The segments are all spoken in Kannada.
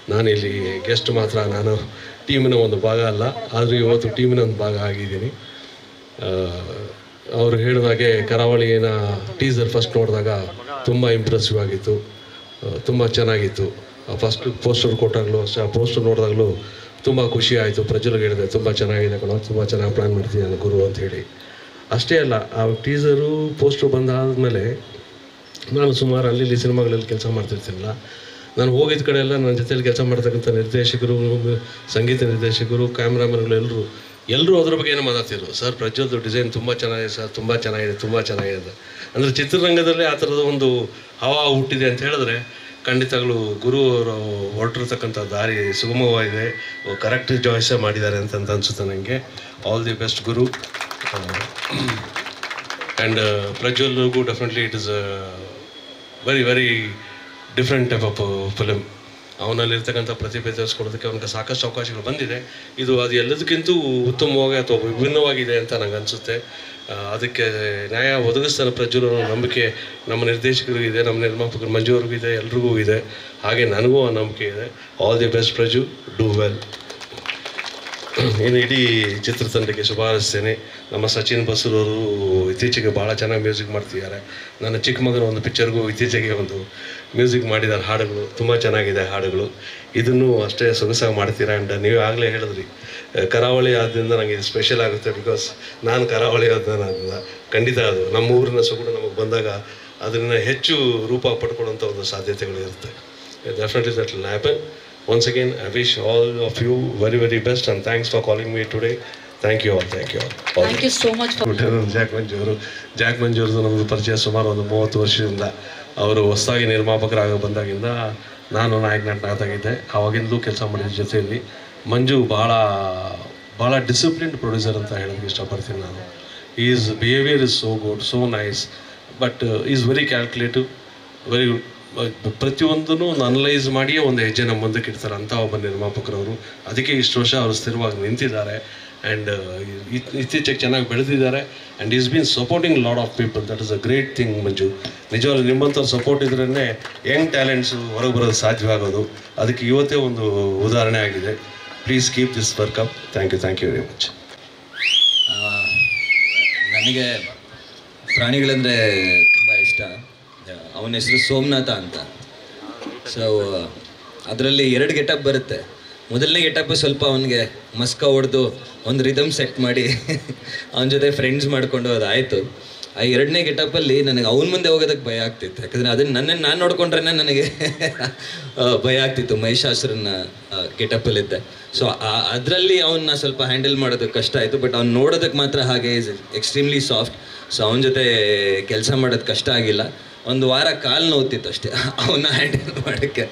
ನಾನು ಇಲ್ಲಿ ಗೆಸ್ಟ್ ಮಾತ್ರ ನಾನು ಟೀಮಿನ ಒಂದು ಭಾಗ ಅಲ್ಲ ಆದರೂ ಇವತ್ತು ಟೀಮಿನ ಒಂದು ಭಾಗ ಆಗಿದ್ದೀನಿ ಅವರು ಹೇಳಿದಾಗೆ ಕರಾವಳಿನ ಟೀಸರ್ ಫಸ್ಟ್ ನೋಡಿದಾಗ ತುಂಬ ಇಂಪ್ರೆಸಿವ್ ಆಗಿತ್ತು ತುಂಬ ಚೆನ್ನಾಗಿತ್ತು ಫಸ್ಟ್ ಪೋಸ್ಟರ್ ಕೊಟ್ಟಾಗಲೂ ಅಷ್ಟೇ ಆ ಪೋಸ್ಟರ್ ನೋಡಿದಾಗಲೂ ತುಂಬ ಖುಷಿ ಆಯಿತು ಪ್ರಜ್ವಲ್ಗೆ ಹೇಳಿದೆ ತುಂಬ ಚೆನ್ನಾಗಿದೆ ಕಣೋ ತುಂಬ ಚೆನ್ನಾಗಿ ಪ್ಲ್ಯಾನ್ ಮಾಡ್ತಿದ್ದಾನೆ ಗುರು ಅಂತ ಹೇಳಿ ಅಷ್ಟೇ ಅಲ್ಲ ಆ ಟೀಸರು ಪೋಸ್ಟರ್ ಬಂದಾದಮೇಲೆ ನಾನು ಸುಮಾರು ಅಲ್ಲಿ ಇಲ್ಲಿ ಸಿನಿಮಾಗಳಲ್ಲಿ ಕೆಲಸ ಮಾಡ್ತಿರ್ತೀನಲ್ಲ ನಾನು ಹೋಗಿದ್ದ ಕಡೆ ಎಲ್ಲ ನನ್ನ ಜೊತೆಲಿ ಕೆಲಸ ಮಾಡ್ತಕ್ಕಂಥ ನಿರ್ದೇಶಕರು ಸಂಗೀತ ನಿರ್ದೇಶಕರು ಕ್ಯಾಮ್ರಾಮನ್ಗಳು ಎಲ್ಲರೂ ಎಲ್ಲರೂ ಅದ್ರ ಬಗ್ಗೆ ಏನೋ ಮಾತಾಡ್ತಿದ್ರು ಸರ್ ಪ್ರಜ್ವಲ್ದು ಡಿಸೈನ್ ತುಂಬ ಚೆನ್ನಾಗಿದೆ ಸರ್ ತುಂಬ ಚೆನ್ನಾಗಿದೆ ತುಂಬ ಚೆನ್ನಾಗಿದೆ ಅಂತ ಅಂದರೆ ಚಿತ್ರರಂಗದಲ್ಲಿ ಆ ಥರದ ಒಂದು ಹವಾ ಹುಟ್ಟಿದೆ ಅಂತ ಹೇಳಿದ್ರೆ ಖಂಡಿತಗಳು ಗುರು ಅವರು ಹೊರಟಿರ್ತಕ್ಕಂಥ ದಾರಿ ಸುಗಮವಾಗಿದೆ ಕರೆಕ್ಟ್ ಚಾಯ್ಸೇ ಮಾಡಿದ್ದಾರೆ ಅಂತ ಅಂತ ಅನಿಸುತ್ತೆ ನನಗೆ ಆಲ್ ದಿ ಬೆಸ್ಟ್ ಗುರು ಆ್ಯಂಡ್ ಪ್ರಜ್ವಲ್ಗೂ definitely it is very very different type of film ಅವನಲ್ಲಿರ್ತಕ್ಕಂಥ ಪ್ರತಿಭೆ ತೋರಿಸ್ಕೊಡೋದಕ್ಕೆ ಅವನಿಗೆ ಸಾಕಷ್ಟು ಅವಕಾಶಗಳು ಬಂದಿದೆ ಇದು ಅದು ಎಲ್ಲದಕ್ಕಿಂತೂ ಉತ್ತಮವಾಗಿ ಅಥವಾ ವಿಭಿನ್ನವಾಗಿದೆ ಅಂತ ನಂಗೆ ಅನಿಸುತ್ತೆ ಅದಕ್ಕೆ ನ್ಯಾಯ ಒದಗಿಸ್ತಾನೆ ಪ್ರಜ್ವಲ್ ಅನ್ನೋ ನಂಬಿಕೆ ನಮ್ಮ ನಿರ್ದೇಶಕರಿಗೂ ಇದೆ ನಮ್ಮ ನಿರ್ಮಾಪಕರು ಮಂಜು ಅವ್ರಿಗೂ ಇದೆ ಎಲ್ರಿಗೂ ಇದೆ ಹಾಗೆ ನನಗೂ ಆ ನಂಬಿಕೆ ಇದೆ all the best Praju do well ಇನ್ನು ಇಡೀ ಚಿತ್ರತಂಡಕ್ಕೆ ಶುಭ ಹಾರೈಸ್ತೇನೆ ನಮ್ಮ ಸಚಿನ್ ಬಸೂರವರು ಇತ್ತೀಚೆಗೆ ಭಾಳ ಚೆನ್ನಾಗಿ ಮ್ಯೂಸಿಕ್ ಮಾಡ್ತಿದ್ದಾರೆ ನನ್ನ ಚಿಕ್ಕ ಮಗನ ಒಂದು ಪಿಕ್ಚರ್ಗೂ ಇತ್ತೀಚೆಗೆ ಒಂದು ಮ್ಯೂಸಿಕ್ ಮಾಡಿದ್ದಾರೆ ಹಾಡುಗಳು ತುಂಬ ಚೆನ್ನಾಗಿದೆ ಹಾಡುಗಳು ಇದನ್ನು ಅಷ್ಟೇ ಸೊಗಸಾಗಿ ಮಾಡ್ತೀರಾ ಆ್ಯಂಡ್ ನೀವು ಆಗಲೇ ಹೇಳಿದ್ರಿ ಆ, ಕರಾವಳಿ ಆದ್ದರಿಂದ ನನಗೆ ಇದು ಸ್ಪೆಷಲ್ ಆಗುತ್ತೆ ಬಿಕಾಸ್ ನಾನು ಕರಾವಳಿ ಆದ್ದರಿಂದ ಖಂಡಿತ ಅದು ನಮ್ಮ ಊರಿನ ಸೊಗಡು ನಮಗೆ ಬಂದಾಗ ಅದನ್ನು ಹೆಚ್ಚು ರೂಪ ಪಡ್ಕೊಳ್ಳೋಂಥ ಒಂದು ಸಾಧ್ಯತೆಗಳು ಇರುತ್ತೆ definitely that will happen once again I wish all of you very very best and thanks for calling me today thank you all thank you all thank you so much for Jack Manju ಅವರು ಜಾಕ್ ಮಂಜು ಅವ್ರದ್ದು ನಮ್ಮದು ಪರಿಚಯ ಸುಮಾರು ಒಂದು ಮೂವತ್ತು ವರ್ಷದಿಂದ ಅವರು ಹೊಸದಾಗಿ ನಿರ್ಮಾಪಕರಾಗ ಬಂದಾಗಿಂದ ನಾನು ನಾಯಕ ನಟನಾಗಿದ್ದೆ ಆವಾಗಿಂದಲೂ ಕೆಲಸ ಮಾಡಿದ ಜೊತೆಯಲ್ಲಿ ಮಂಜು ಭಾಳ ಭಾಳ ಡಿಸಿಪ್ಲಿನ್ಡ್ ಪ್ರೊಡ್ಯೂಸರ್ ಅಂತ ಹೇಳೋದಕ್ಕೆ ಇಷ್ಟಪಡ್ತೀನಿ ನಾನು his behaviour is so good so nice but he's very calculative very ಪ್ರತಿಯೊಂದನ್ನು ಒಂದು ಅನಲೈಸ್ ಮಾಡಿಯೇ ಒಂದು ಹೆಜ್ಜೆನ ಮುಂದಕ್ಕೆ ಇಡ್ತಾರೆ ಅಂತ ಒಬ್ಬ ನಿರ್ಮಾಪಕರವರು ಅದಕ್ಕೆ ಇಷ್ಟು ವರ್ಷ ಅವರು ಸ್ಥಿರವಾಗಿ ನಿಂತಿದ್ದಾರೆ ಆ್ಯಂಡ್ ಇತ್ತೀಚೆಗೆ ಚೆನ್ನಾಗಿ ಬೆಳೆದಿದ್ದಾರೆ and he's been supporting lot of people that is a great thing Manju ನಿಜವಾಗ್ಲೂ ನಿಮ್ಮಂಥವ್ರು ಸಪೋರ್ಟ್ ಇದ್ರೇ ಯಂಗ್ ಟ್ಯಾಲೆಂಟ್ಸು ಹೊರಗೆ ಬರೋದು ಸಾಧ್ಯವಾಗೋದು ಅದಕ್ಕೆ ಇವತ್ತೇ ಒಂದು ಉದಾಹರಣೆ ಆಗಿದೆ please keep this work up thank you thank you very much ನನಗೆ ಪ್ರಾಣಿಗಳಂದರೆ ತುಂಬ ಇಷ್ಟ ಅವನ ಹೆಸರು ಸೋಮನಾಥ ಅಂತ ಸೊ ಅದರಲ್ಲಿ ಎರಡು ಗೆಟಪ್ ಬರುತ್ತೆ ಮೊದಲನೇ ಗೆಟಪ್ ಸ್ವಲ್ಪ ಅವನಿಗೆ ಮಸ್ಕ ಹೊಡೆದು ಒಂದು ರಿದಮ್ ಸೆಟ್ ಮಾಡಿ ಅವನ ಜೊತೆ ಫ್ರೆಂಡ್ಸ್ ಮಾಡಿಕೊಂಡು ಅದಾಯಿತು ಆ ಎರಡನೇ ಗೆಟಪ್ಪಲ್ಲಿ ನನಗೆ ಅವನ ಮುಂದೆ ಹೋಗೋದಕ್ಕೆ ಭಯ ಆಗ್ತಿತ್ತು ಯಾಕಂದರೆ ಅದನ್ನು ನನ್ನನ್ನು ನಾನು ನೋಡ್ಕೊಂಡ್ರೆ ನನಗೆ ಆ, ಭಯ ಆಗ್ತಿತ್ತು ಮಹಿಷಾಸುರನ ಗೆಟಪ್ಪಲ್ಲಿದ್ದೆ ಸೊ ಅದರಲ್ಲಿ ಅವನ್ನ ಸ್ವಲ್ಪ ಹ್ಯಾಂಡಲ್ ಮಾಡೋದಕ್ಕೆ ಕಷ್ಟ ಆಯಿತು ಬಟ್ ಅವ್ನು ನೋಡೋದಕ್ಕೆ ಮಾತ್ರ ಹಾಗೆ ಇಸ್ ಎಕ್ಸ್ಟ್ರೀಮ್ಲಿ ಸಾಫ್ಟ್ ಸೊ ಅವನ ಜೊತೆ ಕೆಲಸ ಮಾಡೋದು ಕಷ್ಟ ಆಗಿಲ್ಲ ಒಂದು ವಾರ ಕಾಲು ನೋವ್ತಿತ್ತು ಅಷ್ಟೇ ಅವನ್ನ ಹ್ಯಾಂಡಲ್ ಮಾಡೋಕ್ಕೆ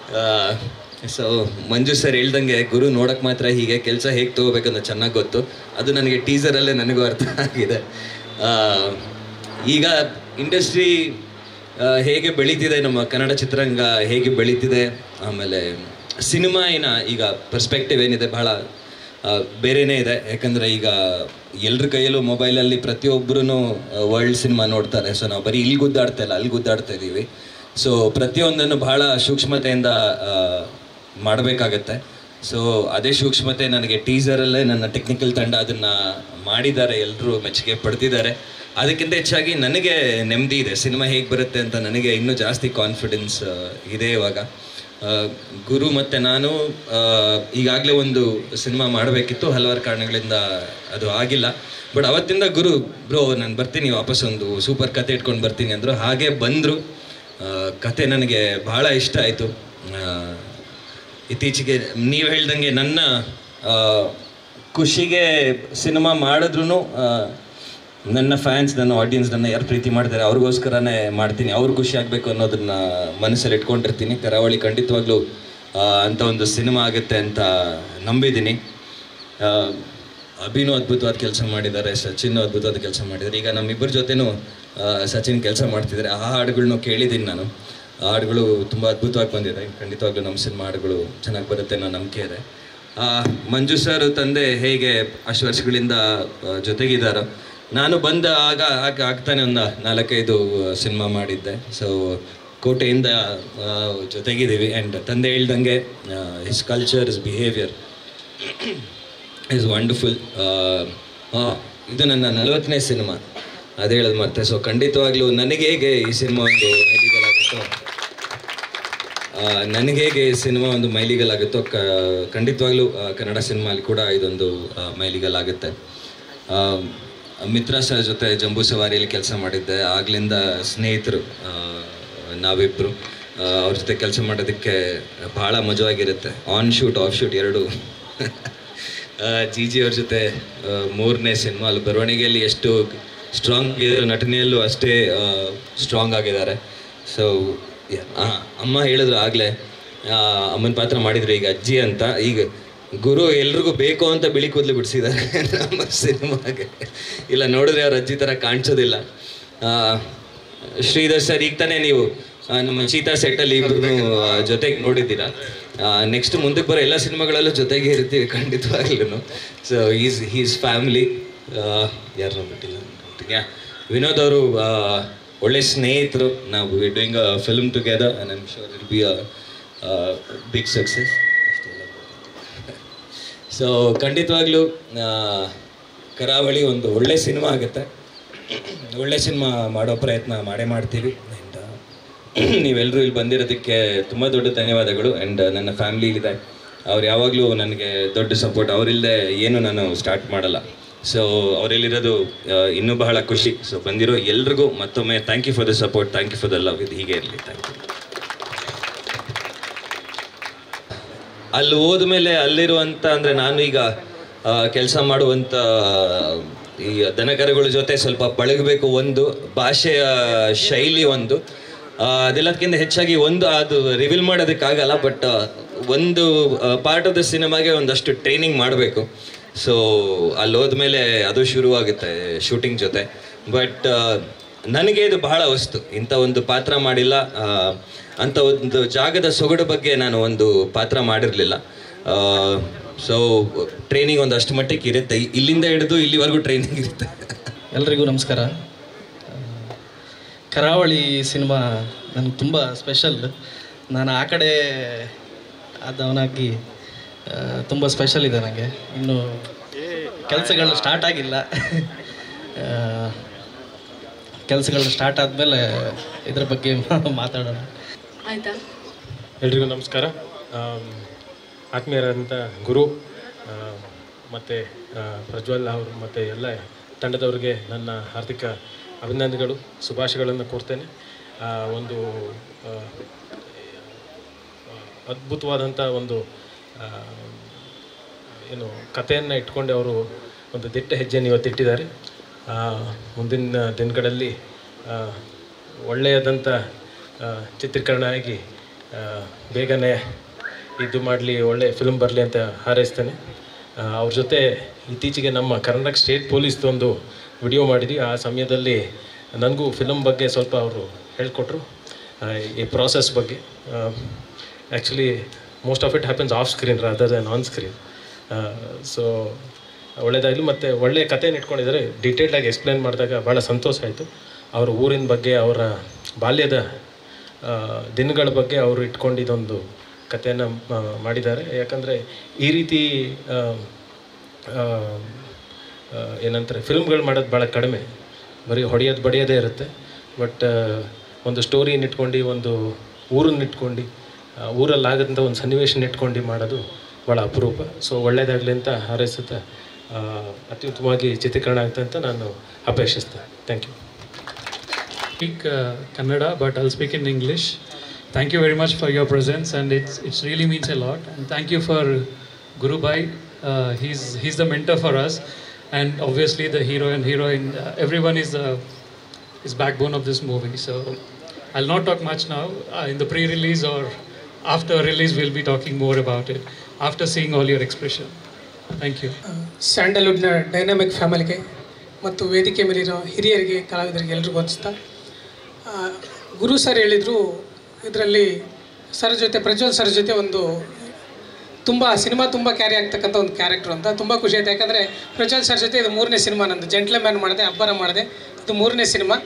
ಸೊ ಮಂಜು ಸರ್ ಹೇಳ್ದಂಗೆ ಗುರು ನೋಡೋಕೆ ಮಾತ್ರ ಹೀಗೆ ಕೆಲಸ ಹೇಗೆ ತೊಗೋಬೇಕಂತ ಚೆನ್ನಾಗಿ ಗೊತ್ತು ಅದು ನನಗೆ ಟೀಸರಲ್ಲೇ ನನಗೂ ಅರ್ಥ ಆಗಿದೆ ಆ, ಈಗ ಇಂಡಸ್ಟ್ರಿ ಹೇಗೆ ಬೆಳೀತಿದೆ ನಮ್ಮ ಕನ್ನಡ ಚಿತ್ರರಂಗ ಹೇಗೆ ಬೆಳೀತಿದೆ ಆಮೇಲೆ ಸಿನಿಮಾ ಏನ ಈಗ ಪರ್ಸ್ಪೆಕ್ಟಿವ್ ಏನಿದೆ ಬಹಳ ಆ, ಬೇರೆನೇ ಇದೆ ಯಾಕಂದರೆ ಈಗ ಎಲ್ರ ಕೈಯಲ್ಲೂ ಮೊಬೈಲಲ್ಲಿ ಪ್ರತಿಯೊಬ್ಬರೂ ವರ್ಲ್ಡ್ ಸಿನಿಮಾ ನೋಡ್ತಾರೆ ಸೊ ನಾವು ಬರೀ ಇಲ್ಲಿ ಗುದ್ದಾಡ್ತಾ ಇಲ್ಲ ಅಲ್ಲಿ ಗುದ್ದಾಡ್ತಾ ಇದ್ದೀವಿ ಸೊ ಪ್ರತಿಯೊಂದನ್ನು ಬಹಳ ಸೂಕ್ಷ್ಮತೆಯಿಂದ ಮಾಡಬೇಕಾಗತ್ತೆ ಸೊ ಅದೇ ಸೂಕ್ಷ್ಮತೆ ನನಗೆ ಟೀಸರಲ್ಲೇ ನನ್ನ ಟೆಕ್ನಿಕಲ್ ತಂಡ ಅದನ್ನು ಮಾಡಿದ್ದಾರೆ ಎಲ್ಲರೂ ಮೆಚ್ಚುಗೆ ಪಡ್ತಿದ್ದಾರೆ ಅದಕ್ಕಿಂತ ಹೆಚ್ಚಾಗಿ ನನಗೆ ನೆಮ್ಮದಿ ಇದೆ ಸಿನಿಮಾ ಹೇಗೆ ಬರುತ್ತೆ ಅಂತ ನನಗೆ ಇನ್ನೂ ಜಾಸ್ತಿ ಕಾನ್ಫಿಡೆನ್ಸ್ ಇದೆ ಇವಾಗ ಆ, ಗುರು ಮತ್ತು ನಾನು ಈಗಾಗಲೇ ಒಂದು ಸಿನಿಮಾ ಮಾಡಬೇಕಿತ್ತು ಹಲವಾರು ಕಾರಣಗಳಿಂದ ಅದು ಆಗಿಲ್ಲ ಬಟ್ ಅವತ್ತಿಂದ ಗುರು ಬ್ರೋ ನಾನು ಬರ್ತೀನಿ ವಾಪಸ್ ಒಂದು ಸೂಪರ್ ಕತೆ ಇಟ್ಕೊಂಡು ಬರ್ತೀನಿ ಅಂದರು ಹಾಗೆ ಬಂದರು ಕತೆ ನನಗೆ ಭಾಳ ಇಷ್ಟ ಆಯಿತು ಇತ್ತೀಚೆಗೆ ನೀವು ಹೇಳ್ದಂಗೆ ನನ್ನ ಆ, ಖುಷಿಗೆ ಸಿನಿಮಾ ಮಾಡಿದ್ರು ನನ್ನ ಫ್ಯಾನ್ಸ್ ನನ್ನ ಆಡಿಯನ್ಸ್ ನನ್ನ ಯಾರು ಪ್ರೀತಿ ಮಾಡ್ತಾರೆ ಅವ್ರಿಗೋಸ್ಕರನೇ ಮಾಡ್ತೀನಿ ಅವ್ರು ಖುಷಿ ಆಗಬೇಕು ಅನ್ನೋದನ್ನ ಮನಸ್ಸಲ್ಲಿ ಇಟ್ಕೊಂಡಿರ್ತೀನಿ ಕರಾವಳಿ ಖಂಡಿತವಾಗ್ಲೂ ಆ, ಅಂಥ ಒಂದು ಸಿನಿಮಾ ಆಗುತ್ತೆ ಅಂತ ನಂಬಿದ್ದೀನಿ ಆ, ಅಭಿನೂ ಅದ್ಭುತವಾದ ಕೆಲಸ ಮಾಡಿದ್ದಾರೆ ಸಚಿನ್ ಅದ್ಭುತವಾದ ಕೆಲಸ ಮಾಡಿದ್ದಾರೆ ಈಗ ನಮ್ಮಿಬ್ಬರ ಜೊತೆನೂ ಆ, ಸಚಿನ್ ಕೆಲಸ ಮಾಡ್ತಿದ್ದಾರೆ ಆ ಹಾಡುಗಳ್ನು ಕೇಳಿದ್ದೀನಿ ನಾನು ಆ ಹಾಡುಗಳು ತುಂಬ ಅದ್ಭುತವಾಗಿ ಬಂದಿದೆ ಖಂಡಿತವಾಗ್ಲೂ ನಮ್ಮ ಸಿನಿಮಾ ಹಾಡುಗಳು ಚೆನ್ನಾಗಿ ಬರುತ್ತೆ ಅನ್ನೋ ನಂಬಿಕೆ ಇದೆ ಆ, ಮಂಜು ಸರ್ ತಂದೆ ಹೇಗೆ ಅಷ್ಟು ವರ್ಷಗಳಿಂದ ಆ, ಜೊತೆಗಿದ್ದಾರೋ ನಾನು ಬಂದ ಆಗ ಆಗ ಆಗ್ತಾನೆ ಒಂದು ನಾಲ್ಕೈದು ಸಿನಿಮಾ ಮಾಡಿದ್ದೆ ಸೊ ಕೋಟೆಯಿಂದ ಆ, ಜೊತೆಗಿದ್ದೀವಿ ಆ್ಯಂಡ್ ತಂದೆ ಹೇಳ್ದಂಗೆ his culture is behaviour is wonderful ಇದು ನನ್ನ ನಲವತ್ತನೇ ಸಿನಿಮಾ ಅದು ಹೇಳೋದು ಮತ್ತೆ ಸೊ ಖಂಡಿತವಾಗ್ಲೂ ನನಗೆ ಹೇಗೆ ಈ ಸಿನಿಮಾ ಒಂದು ಮೈಲಿಗಲಾಗುತ್ತೋ ಆ, ನನಗೆ ಹೇಗೆ ಈ ಸಿನಿಮಾ ಒಂದು ಮೈಲಿಗಲಾಗುತ್ತೋ ಕ ಖಂಡಿತವಾಗ್ಲೂ ಆ, ಕನ್ನಡ ಸಿನಿಮಾಲಿ ಕೂಡ ಇದೊಂದು ಆ, ಮೈಲಿಗಲಾಗುತ್ತೆ ಆ, ಮಿತ್ರ ಸರ್ ಜೊತೆ ಜಂಬೂ ಸವಾರಿಯಲ್ಲಿ ಕೆಲಸ ಮಾಡಿದ್ದೆ ಆಗ್ಲಿಂದ ಸ್ನೇಹಿತರು ಆ, ನಾವಿಬ್ರು ಆ, ಅವ್ರ ಜೊತೆ ಕೆಲಸ ಮಾಡೋದಕ್ಕೆ ಭಾಳ ಮಜವಾಗಿರುತ್ತೆ ಆನ್ ಶೂಟ್ ಆಫ್ ಶೂಟ್ ಎರಡು ಜಿ ಜಿ ಅವ್ರ ಜೊತೆ ಆ, ಮೂರನೇ ಸಿನಿಮಾ ಅಲ್ಲಿ ಬರವಣಿಗೆಯಲ್ಲಿ ಎಷ್ಟು ಸ್ಟ್ರಾಂಗ್ ಇದ್ದಾರೆ ನಟನೆಯಲ್ಲೂ ಅಷ್ಟೇ ಸ್ಟ್ರಾಂಗ್ ಆಗಿದ್ದಾರೆ ಸೊ ಅಮ್ಮ ಹೇಳಿದ್ರು ಆಗಲೇ ಅಮ್ಮನ ಪಾತ್ರ ಮಾಡಿದ್ರು ಈಗ ಅಜ್ಜಿ ಅಂತ ಈಗ ಗುರು ಎಲ್ರಿಗೂ ಬೇಕು ಅಂತ ಬಿಳಿ ಕೂದಲು ಬಿಡಿಸಿದ್ದಾರೆ ನಮ್ಮ ಸಿನಿಮಾಗೆ ಇಲ್ಲ ನೋಡಿದ್ರೆ ಅವ್ರ ಅಜ್ಜಿ ಥರ ಕಾಣಿಸೋದಿಲ್ಲ ಆ, ಶ್ರೀಧರ್ ಸರ್ ಈಗ ತಾನೇ ನೀವು ಆ, ನಮ್ಮ ಚೀತಾ ಸೆಟ್ಟಲ್ಲಿ ಇಬ್ರು ಜೊತೆಗೆ ನೋಡಿದ್ದೀರಾ ನೆಕ್ಸ್ಟ್ ಮುಂದಕ್ಕೆ ಬರೋ ಎಲ್ಲ ಸಿನಿಮಾಗಳಲ್ಲೂ ಜೊತೆಗೆ ಇರ್ತೀವಿ ಖಂಡಿತವಾಗ್ಲೂ ಸೊ ಈಸ್ ಹೀಸ್ ಫ್ಯಾಮಿಲಿ ಯಾರು ಬಿಟ್ಟಿಲ್ಲ ಯಾ ವಿನೋದ್ ಅವರು ಒಳ್ಳೆ ಸ್ನೇಹಿತರು ನಾವು we doing a film together and I'm sure it'll be a big success so ಖಂಡಿತವಾಗ್ಲೂ ಆ, ಕರಾವಳಿ ಒಂದು ಒಳ್ಳೆ ಸಿನಿಮಾ ಆಗುತ್ತೆ ಒಳ್ಳೆ ಸಿನಿಮಾ ಮಾಡೋ ಪ್ರಯತ್ನ ಮಾಡೇ ಮಾಡ್ತೀವಿ ಆ್ಯಂಡ್ ನೀವೆಲ್ಲರೂ ಇಲ್ಲಿ ಬಂದಿರೋದಕ್ಕೆ ತುಂಬ ದೊಡ್ಡ ಧನ್ಯವಾದಗಳು ಆ್ಯಂಡ್ ನನ್ನ ಫ್ಯಾಮಿಲಿ ಇದೆ ಅವ್ರು ಯಾವಾಗಲೂ ನನಗೆ ದೊಡ್ಡ ಸಪೋರ್ಟ್ ಅವರಿಲ್ಲದೆ ಏನು ನಾನು ಸ್ಟಾರ್ಟ್ ಮಾಡಲ್ಲ ಸೊ ಅವರಲ್ಲಿರೋದು ಇನ್ನೂ ಬಹಳ ಖುಷಿ ಸೊ ಬಂದಿರೋ ಎಲ್ರಿಗೂ ಮತ್ತೊಮ್ಮೆ thank you for the support thank you for the love ಇದು ಹೀಗೆ ಇರಲಿ ಥ್ಯಾಂಕ್ ಯು ಅಲ್ಲಿ ಹೋದ್ಮೇಲೆ ಅಲ್ಲಿರುವಂಥ ಅಂದರೆ ನಾನು ಈಗ ಕೆಲಸ ಮಾಡುವಂಥ ಈ ದನಕರುಗಳ ಜೊತೆ ಸ್ವಲ್ಪ ಪಳಗಬೇಕು ಒಂದು ಭಾಷೆಯ ಶೈಲಿ ಒಂದು ಆ, ಅದೆಲ್ಲದಕ್ಕಿಂತ ಹೆಚ್ಚಾಗಿ ಒಂದು ಅದು ರಿವೀಲ್ ಮಾಡೋದಕ್ಕಾಗಲ್ಲ ಬಟ್ ಒಂದು ಪಾರ್ಟ್ ಆಫ್ ದ ಸಿನಿಮಾಗೆ ಒಂದಷ್ಟು ಟ್ರೈನಿಂಗ್ ಮಾಡಬೇಕು ಸೊ ಅಲ್ಲಿ ಹೋದ್ಮೇಲೆ ಅದು ಶುರುವಾಗುತ್ತೆ ಶೂಟಿಂಗ್ ಜೊತೆ ಬಟ್ ನನಗೆ ಇದು ಬಹಳ ವಸ್ತು ಇಂಥ ಒಂದು ಪಾತ್ರ ಮಾಡಿಲ್ಲ ಆ, ಅಂಥ ಒಂದು ಜಾಗದ ಸೊಗಡು ಬಗ್ಗೆ ನಾನು ಒಂದು ಪಾತ್ರ ಮಾಡಿರಲಿಲ್ಲ ಸೊ ಟ್ರೈನಿಂಗ್ ಒಂದು ಅಷ್ಟು ಮಟ್ಟಿಗೆ ಇರುತ್ತೆ ಇ- ಇಲ್ಲಿಂದ ಹಿಡಿದು ಇಲ್ಲಿವರೆಗೂ ಟ್ರೈನಿಂಗ್ ಇರುತ್ತೆ ಎಲ್ರಿಗೂ ನಮಸ್ಕಾರ ಕರಾವಳಿ ಸಿನಿಮಾ ನನಗೆ ತುಂಬ ಸ್ಪೆಷಲ್ ನಾನು ಆ ಕಡೆ ಆದವನಾಗಿ ತುಂಬ ಸ್ಪೆಷಲ್ ಇದೆ ನನಗೆ ಇನ್ನು ಕೆಲಸಗಳು ಸ್ಟಾರ್ಟ್ ಆಗಿಲ್ಲ ಕೆಲಸಗಳು ಸ್ಟಾರ್ಟ್ ಆದಮೇಲೆ ಇದ್ರ ಬಗ್ಗೆ ಮಾತಾಡೋಣ ಆಯ್ತಾ ಎಲ್ರಿಗೂ ನಮಸ್ಕಾರ ಆಮ್, ಆತ್ಮೀಯರಾದಂಥ ಗುರು ಆ, ಮತ್ತು ಆ, ಪ್ರಜ್ವಲ್ ಅವರು ಮತ್ತು ಎಲ್ಲ ತಂಡದವರಿಗೆ ನನ್ನ ಹಾರ್ದಿಕ ಅಭಿನಂದನೆಗಳು ಶುಭಾಶಯಗಳನ್ನು ಕೋರ್ತೇನೆ ಆ, ಒಂದು ಆ, ಅದ್ಭುತವಾದಂಥ ಒಂದು ಆ, ಏನು ಕಥೆಯನ್ನು ಇಟ್ಕೊಂಡು ಅವರು ಒಂದು ದಿಟ್ಟ ಹೆಜ್ಜೆಯನ್ನು ಇವತ್ತು ಇಟ್ಟಿದ್ದಾರೆ ಆ, ಮುಂದಿನ ದಿನಗಳಲ್ಲಿ ಆ, ಒಳ್ಳೆಯದಂಥ ಆ, ಚಿತ್ರೀಕರಣ ಆಗಿ ಆ, ಬೇಗನೆ ಇದು ಮಾಡಲಿ ಒಳ್ಳೆ ಫಿಲ್ಮ್ ಬರಲಿ ಅಂತ ಹಾರೈಸ್ತೇನೆ ಆ, ಅವ್ರ ಜೊತೆ ಇತ್ತೀಚೆಗೆ ನಮ್ಮ ಕರ್ನಾಟಕ ಸ್ಟೇಟ್ ಪೊಲೀಸ್ದು ಒಂದು ವಿಡಿಯೋ ಮಾಡಿದ್ವಿ ಆ ಸಮಯದಲ್ಲಿ ನನಗೂ ಫಿಲಮ್ ಬಗ್ಗೆ ಸ್ವಲ್ಪ ಅವರು ಹೇಳ್ಕೊಟ್ರು ಆ, ಈ ಪ್ರಾಸೆಸ್ ಬಗ್ಗೆ actually most of it happens off screen rather than on screen so ಒಳ್ಳೆಯದಾಗಲಿ ಮತ್ತು ಒಳ್ಳೆಯ ಕಥೆನ ಇಟ್ಕೊಂಡಿದ್ದಾರೆ ಡೀಟೇಲ್ಡಾಗಿ ಎಕ್ಸ್ಪ್ಲೇನ್ ಮಾಡಿದಾಗ ಭಾಳ ಸಂತೋಷ ಆಯಿತು ಅವರ ಊರಿನ ಬಗ್ಗೆ ಅವರ ಬಾಲ್ಯದ ಆ, ದಿನಗಳ ಬಗ್ಗೆ ಅವರು ಇಟ್ಕೊಂಡಿದ್ದೊಂದು ಕಥೆಯನ್ನು ಮಾಡಿದ್ದಾರೆ ಯಾಕಂದರೆ ಈ ರೀತಿ ಆ, ಆ, ಆ, ಏನಂತಾರೆ ಫಿಲ್ಮ್ಗಳು ಮಾಡೋದು ಭಾಳ ಕಡಿಮೆ ಬರೀ ಹೊಡೆಯೋದು ಬಡಿಯೋದೇ ಇರುತ್ತೆ ಬಟ್ ಒಂದು ಸ್ಟೋರಿನ ಇಟ್ಕೊಂಡು ಒಂದು ಊರನ್ನ ಇಟ್ಕೊಂಡು ಆ, ಊರಲ್ಲಿ ಆಗಂಥ ಒಂದು ಸನ್ನಿವೇಶನ ಇಟ್ಕೊಂಡು ಮಾಡೋದು ಭಾಳ ಅಪರೂಪ ಸೊ ಒಳ್ಳೆಯದಾಗಲಿ ಅಂತ ಹಾರೈಸುತ್ತಾ ಆ, ಅತ್ಯುತ್ತಮವಾಗಿ ಚಿತ್ರೀಕರಣ ಆಗುತ್ತೆ ಅಂತ ನಾನು ಅಪೇಕ್ಷಿಸ್ತೇನೆ thank you speak uh, Kannada, but I'll speak in English. Thank you very much for your presence, and it's it's really means a lot. And thank you for Guru Bhai. Uh, he's he's the mentor for us, and obviously the hero and heroine. Uh, everyone is the is backbone of this movie. So I'll not talk much now. Uh, in the pre-release or after release, we'll be talking more about it after seeing all your expression. Thank you. ಸ್ಯಾಂಡಲ್ವುಡ್ನ ಡೈನಾಮಿಕ್ ಫ್ಯಾಮಿಲಿಗೆ ಮತ್ತು ವೇದಿಕೆ ಮೇಲಿರೋ ಹಿರಿಯರಿಗೆ ಕಲಾವಿದರಿಗೆ ಎಲ್ರಿಗೂ ಅನಿಸ್ತಾ ಆ, ಗುರು ಸರ್ ಹೇಳಿದರು ಇದರಲ್ಲಿ ಸರ್ ಜೊತೆ ಪ್ರಜ್ವಲ್ ಸರ್ ಜೊತೆ ಒಂದು ತುಂಬ ಸಿನಿಮಾ ತುಂಬ ಕ್ಯಾರಿ ಆಗ್ತಕ್ಕಂಥ ಒಂದು ಕ್ಯಾರೆಕ್ಟರ್ ಅಂತ ತುಂಬ ಖುಷಿ ಆಯ್ತು ಯಾಕಂದರೆ ಪ್ರಜ್ವಲ್ ಸರ್ ಜೊತೆ ಇದು ಮೂರನೇ ಸಿನಿಮಾ ನಂದು ಜೆಂಟ್ಲೆ ಮ್ಯಾನ್ ಮಾಡಿದೆ ಅಬ್ಬರ ಮಾಡಿದೆ ಇದು ಮೂರನೇ ಸಿನಿಮಾ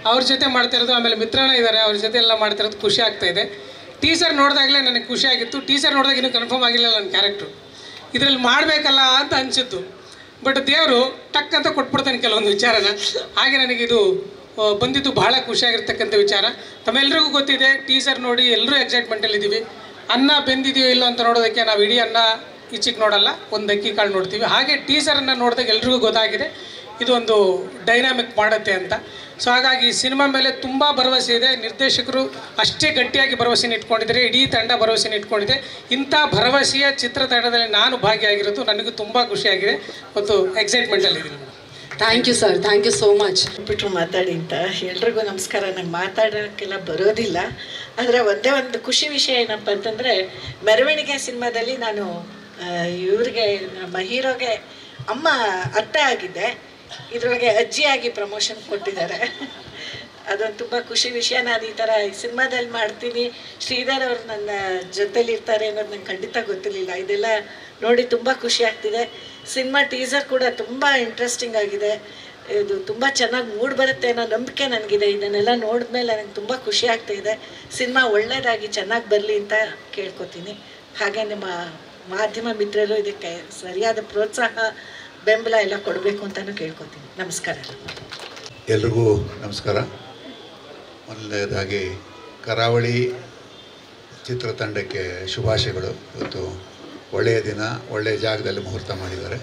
ಅವ್ರ ಜೊತೆ ಮಾಡ್ತಿರೋದು ಆಮೇಲೆ ಮಿತ್ರಣ ಇದ್ದಾರೆ ಅವ್ರ ಜೊತೆ ಎಲ್ಲ ಮಾಡ್ತಿರೋದು ಖುಷಿ ಆಗ್ತಾ ಇದೆ ಟೀಸರ್ ನೋಡಿದಾಗಲೇ ನನಗೆ ಖುಷಿ ಆಗಿತ್ತು ಟೀಸರ್ ನೋಡಿದಾಗ ಇನ್ನೂ ಕನ್ಫರ್ಮ್ ಆಗಿಲ್ಲ ನನ್ನ ಕ್ಯಾರೆಕ್ಟ್ರು ಇದರಲ್ಲಿ ಮಾಡಬೇಕಲ್ಲ ಅಂತ ಅನಿಸಿತ್ತು ಬಟ್ ದೇವರು ಟಕ್ ಅಂತ ಕೊಟ್ಬಿಡ್ತಾನೆ ಕೆಲವೊಂದು ವಿಚಾರನ ಹಾಗೆ ನನಗಿದು ಆ, ಬಂದಿದ್ದು ಬಹಳ ಖುಷಿಯಾಗಿರ್ತಕ್ಕಂಥ ವಿಚಾರ ತಮ್ಮೆಲ್ಲರಿಗೂ ಗೊತ್ತಿದೆ ಟೀಸರ್ ನೋಡಿ ಎಲ್ಲರೂ ಎಕ್ಸೈಟ್ಮೆಂಟಲ್ಲಿ ಇದ್ದೀವಿ ಅನ್ನ ಬೆಂದಿದೆಯೋ ಇಲ್ಲೋ ಅಂತ ನೋಡೋದಕ್ಕೆ ನಾವು ಇಡೀ ಅನ್ನ ಈಚಿಗೆ ನೋಡಲ್ಲ ಒಂದು ಅಕ್ಕಿ ಕಾಳು ನೋಡ್ತೀವಿ ಹಾಗೆ ಟೀಸರನ್ನು ನೋಡಿದಾಗ ಎಲ್ರಿಗೂ ಗೊತ್ತಾಗಿದೆ ಇದು ಒಂದು ಡೈನಾಮಿಕ್ ಮಾಡುತ್ತೆ ಅಂತ ಸೊ ಹಾಗಾಗಿ ಸಿನಿಮಾ ಮೇಲೆ ತುಂಬ ಭರವಸೆ ಇದೆ ನಿರ್ದೇಶಕರು ಅಷ್ಟೇ ಗಟ್ಟಿಯಾಗಿ ಭರವಸೆನ ಇಟ್ಕೊಂಡಿದ್ದಾರೆ ಇಡೀ ತಂಡ ಭರವಸೆನ ಇಟ್ಕೊಂಡಿದೆ ಇಂಥ ಭರವಸೆಯ ಚಿತ್ರತಂಡದಲ್ಲಿ ನಾನು ಭಾಗಿಯಾಗಿರೋದು ನನಗೂ ತುಂಬ ಖುಷಿಯಾಗಿದೆ ಮತ್ತು ಎಕ್ಸೈಟ್ಮೆಂಟಲ್ಲಿದ್ದೀನಿ madam thank you sir thank you so much ಬಿಟ್ರು ಮಾತಾಡಿ ಅಂತ ಎಲ್ರಿಗೂ ನಮಸ್ಕಾರ ನಂಗೆ ಮಾತಾಡೋಕ್ಕೆಲ್ಲ ಬರೋದಿಲ್ಲ ಆದರೆ ಒಂದೇ ಒಂದು ಖುಷಿ ವಿಷಯ ಏನಪ್ಪ ಅಂತಂದರೆ ಮೆರವಣಿಗೆ ಸಿನಿಮಾದಲ್ಲಿ ನಾನು ಆ, ಇವ್ರಿಗೆ ನಮ್ಮ ಹೀರೋಗೆ ಅಮ್ಮ ಅತ್ತೆ ಆಗಿದ್ದೆ ಇದರೊಳಗೆ ಅಜ್ಜಿಯಾಗಿ ಪ್ರಮೋಷನ್ ಕೊಟ್ಟಿದ್ದಾರೆ ಅದೊಂದು ತುಂಬ ಖುಷಿ ವಿಷಯ ನಾನು ಈ ಥರ ಈ ಸಿನಿಮಾದಲ್ಲಿ ಮಾಡ್ತೀನಿ ಶ್ರೀಧರ್ ಅವರು ನನ್ನ ಜೊತೆಲಿ ಇರ್ತಾರೆ ಅನ್ನೋದು ನಂಗೆ ಖಂಡಿತ ಗೊತ್ತಿರಲಿಲ್ಲ ಇದೆಲ್ಲ ನೋಡಿ ತುಂಬ ಖುಷಿ ಆಗ್ತಿದೆ ಸಿನಿಮಾ ಟೀಸರ್ ಕೂಡ ತುಂಬ ಇಂಟ್ರೆಸ್ಟಿಂಗ್ ಆಗಿದೆ ಇದು ತುಂಬ ಚೆನ್ನಾಗಿ ಮೂಡ್ ಬರುತ್ತೆ ಅನ್ನೋ ನಂಬಿಕೆ ನನಗಿದೆ ಇದನ್ನೆಲ್ಲ ನೋಡಿದ್ಮೇಲೆ ನನಗೆ ತುಂಬ ಖುಷಿ ಆಗ್ತಾ ಇದೆ ಸಿನಿಮಾ ಒಳ್ಳೆಯದಾಗಿ ಚೆನ್ನಾಗಿ ಬರಲಿ ಅಂತ ಕೇಳ್ಕೊತೀನಿ ಹಾಗೆ ನಿಮ್ಮ ಮಾಧ್ಯಮ ಮಿತ್ರರು ಇದಕ್ಕೆ ಸರಿಯಾದ ಪ್ರೋತ್ಸಾಹ ಬೆಂಬಲ ಎಲ್ಲ ಕೊಡಬೇಕು ಅಂತಲೂ ಕೇಳ್ಕೊತೀನಿ ನಮಸ್ಕಾರ ಎಲ್ರಿಗೂ ನಮಸ್ಕಾರ ಮೊದಲನೇದಾಗಿ ಕರಾವಳಿ ಚಿತ್ರತಂಡಕ್ಕೆ ಶುಭಾಶಯಗಳು ಇವತ್ತು ಒಳ್ಳೆಯ ದಿನ ಒಳ್ಳೆಯ ಜಾಗದಲ್ಲಿ ಮುಹೂರ್ತ ಮಾಡಿದ್ದಾರೆ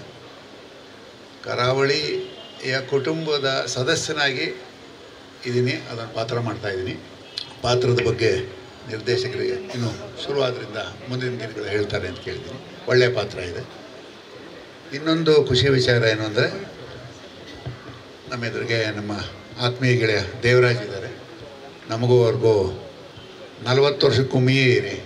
ಕರಾವಳಿಯ ಕುಟುಂಬದ ಸದಸ್ಯನಾಗಿ ಇದ್ದೀನಿ ಅದನ್ನು ಪಾತ್ರ ಮಾಡ್ತಾ ಇದ್ದೀನಿ ಪಾತ್ರದ ಬಗ್ಗೆ ನಿರ್ದೇಶಕರಿಗೆ ಇನ್ನು ಶುರುವಾದ್ರಿಂದ ಮುಂದಿನ ದಿನಗಳು ಹೇಳ್ತಾರೆ ಅಂತ ಕೇಳಿದ್ದೀನಿ ಒಳ್ಳೆಯ ಪಾತ್ರ ಇದೆ ಇನ್ನೊಂದು ಖುಷಿ ವಿಚಾರ ಏನು ಅಂದರೆ ನಮ್ಮ ಎದುರಿಗೆ ನಮ್ಮ ಆತ್ಮೀಯ ಗೆಳೆಯ ದೇವರಾಜ್ ಇದ್ದಾರೆ ನಮಗೂ ಅವ್ರಿಗೂ ನಲವತ್ತು ವರ್ಷಕ್ಕೂ ಮೀರಿ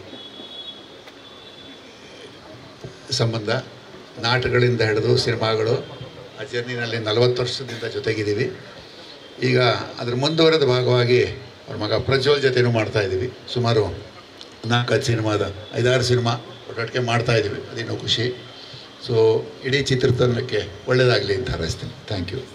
ಸಂಬಂಧ ನಾಟಕಗಳಿಂದ ಹಿಡಿದು ಸಿನಿಮಾಗಳು ಆ ಜರ್ನಿನಲ್ಲಿ ನಲವತ್ತು ವರ್ಷದಿಂದ ಜೊತೆಗಿದ್ದೀವಿ ಈಗ ಅದ್ರ ಮುಂದುವರೆದ ಭಾಗವಾಗಿ ಅವ್ರ ಮಗ ಪ್ರಜ್ವಲ್ ಜೊತೆನೂ ಮಾಡ್ತಾ ಇದ್ದೀವಿ ಸುಮಾರು ನಾಲ್ಕೈದು ಸಿನಿಮಾದ ಐದಾರು ಸಿನಿಮಾ ಒಟ್ಟೊಟ್ಟಿಗೆ ಮಾಡ್ತಾ ಇದ್ದೀವಿ ಅದೇನೋ ಖುಷಿ ಸೊ ಇಡೀ ಚಿತ್ರತಂಡಕ್ಕೆ ಒಳ್ಳೆಯದಾಗಲಿ ಅಂತ ಹಾರೈಸ್ತೀನಿ ಥ್ಯಾಂಕ್ ಯು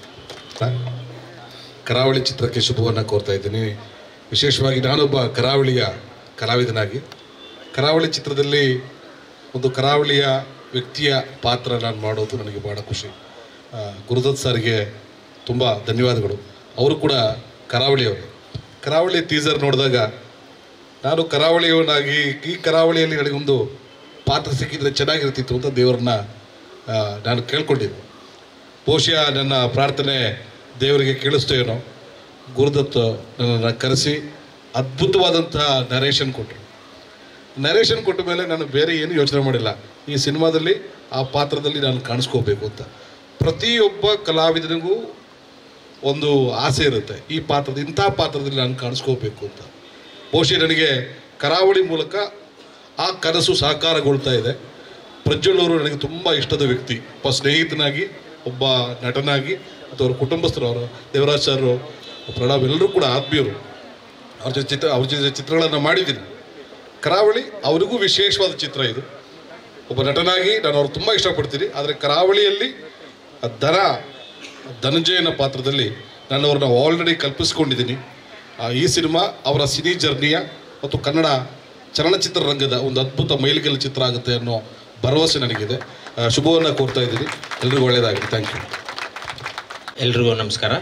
ಕರಾವಳಿ ಚಿತ್ರಕ್ಕೆ ಶುಭವನ್ನು ಕೋರ್ತಾ ಇದ್ದೀನಿ ವಿಶೇಷವಾಗಿ ನಾನೊಬ್ಬ ಕರಾವಳಿಯ ಕಲಾವಿದನಾಗಿ ಕರಾವಳಿ ಚಿತ್ರದಲ್ಲಿ ಒಂದು ಕರಾವಳಿಯ ವ್ಯಕ್ತಿಯ ಪಾತ್ರ ನಾನು ಮಾಡೋದು ನನಗೆ ಭಾಳ ಖುಷಿ ಆ, ಗುರುದತ್ ಸರ್ಗೆ ತುಂಬ ಧನ್ಯವಾದಗಳು ಅವರು ಕೂಡ ಕರಾವಳಿಯವರು ಕರಾವಳಿ ಟೀಸರ್ ನೋಡಿದಾಗ ನಾನು ಕರಾವಳಿಯವನಾಗಿ ಈ ಕರಾವಳಿಯಲ್ಲಿ ನನಗೊಂದು ಪಾತ್ರ ಸಿಕ್ಕಿದ್ರೆ ಚೆನ್ನಾಗಿರ್ತಿತ್ತು ಅಂತ ದೇವರನ್ನ ಆ, ನಾನು ಕೇಳ್ಕೊಂಡಿದ್ದೆ ಬಹುಶಃ ನನ್ನ ಪ್ರಾರ್ಥನೆ ದೇವರಿಗೆ ಕೇಳಿಸ್ತೋ ಏನೋ ಗುರುದತ್ ನನ್ನನ್ನು ಕರೆಸಿ ಅದ್ಭುತವಾದಂತಹ ನರೇಷನ್ ಕೊಟ್ಟರು ನರೇಷನ್ ಕೊಟ್ಟ ಮೇಲೆ ನಾನು ಬೇರೆ ಏನು ಯೋಚನೆ ಮಾಡಿಲ್ಲ ಈ ಸಿನಿಮಾದಲ್ಲಿ ಆ ಪಾತ್ರದಲ್ಲಿ ನಾನು ಕಾಣಿಸ್ಕೋಬೇಕು ಅಂತ ಪ್ರತಿಯೊಬ್ಬ ಕಲಾವಿದನಿಗೂ ಒಂದು ಆಸೆ ಇರುತ್ತೆ ಈ ಪಾತ್ರದ ಇಂಥ ಪಾತ್ರದಲ್ಲಿ ನಾನು ಕಾಣಿಸ್ಕೋಬೇಕು ಅಂತ ಬಹುಶಃ ನನಗೆ ಕರಾವಳಿ ಮೂಲಕ ಆ ಕನಸು ಸಾಕಾರಗೊಳ್ತಾ ಇದೆ ಪ್ರಜ್ವಲ್ ಅವರು ನನಗೆ ತುಂಬ ಇಷ್ಟದ ವ್ಯಕ್ತಿ ಒಬ್ಬ ಸ್ನೇಹಿತನಾಗಿ ಒಬ್ಬ ನಟನಾಗಿ ಮತ್ತು ಅವರ ಕುಟುಂಬಸ್ಥರು ಅವರು ದೇವರಾಜ್ ಸರ್ ಪ್ರಣಬ್ ಎಲ್ಲರೂ ಕೂಡ ಆತ್ಮೀಯರು ಅವ್ರ ಜೊತೆ ಚಿತ್ರ ಅವ್ರ ಜೊತೆ ಚಿತ್ರಗಳನ್ನು ಮಾಡಿದ್ದೀನಿ ಕರಾವಳಿ ಅವರಿಗೂ ವಿಶೇಷವಾದ ಚಿತ್ರ ಇದು ಒಬ್ಬ ನಟನಾಗಿ ನಾನು ಅವ್ರು ತುಂಬ ಇಷ್ಟಪಡ್ತೀನಿ ಆದರೆ ಕರಾವಳಿಯಲ್ಲಿ ಆ ದನ ಧನಂಜಯನ ಪಾತ್ರದಲ್ಲಿ ನಾನು ಅವ್ರನ್ನ ಆಲ್ರೆಡಿ ಕಲ್ಪಿಸ್ಕೊಂಡಿದ್ದೀನಿ ಆ, ಈ ಸಿನಿಮಾ ಅವರ ಸಿನಿ ಜರ್ನಿಯ ಮತ್ತು ಕನ್ನಡ ಚಲನಚಿತ್ರ ರಂಗದ ಒಂದು ಅದ್ಭುತ ಮೈಲಿಗಲ್ಲು ಚಿತ್ರ ಆಗುತ್ತೆ ಅನ್ನೋ ಭರವಸೆ ನನಗಿದೆ ಆ, ಶುಭವನ್ನು ಕೋರ್ತಾ ಇದ್ದೀನಿ ಎಲ್ರಿಗೂ ಒಳ್ಳೆಯದಾಗಲಿ ಥ್ಯಾಂಕ್ ಯು ಎಲ್ರಿಗೂ ನಮಸ್ಕಾರ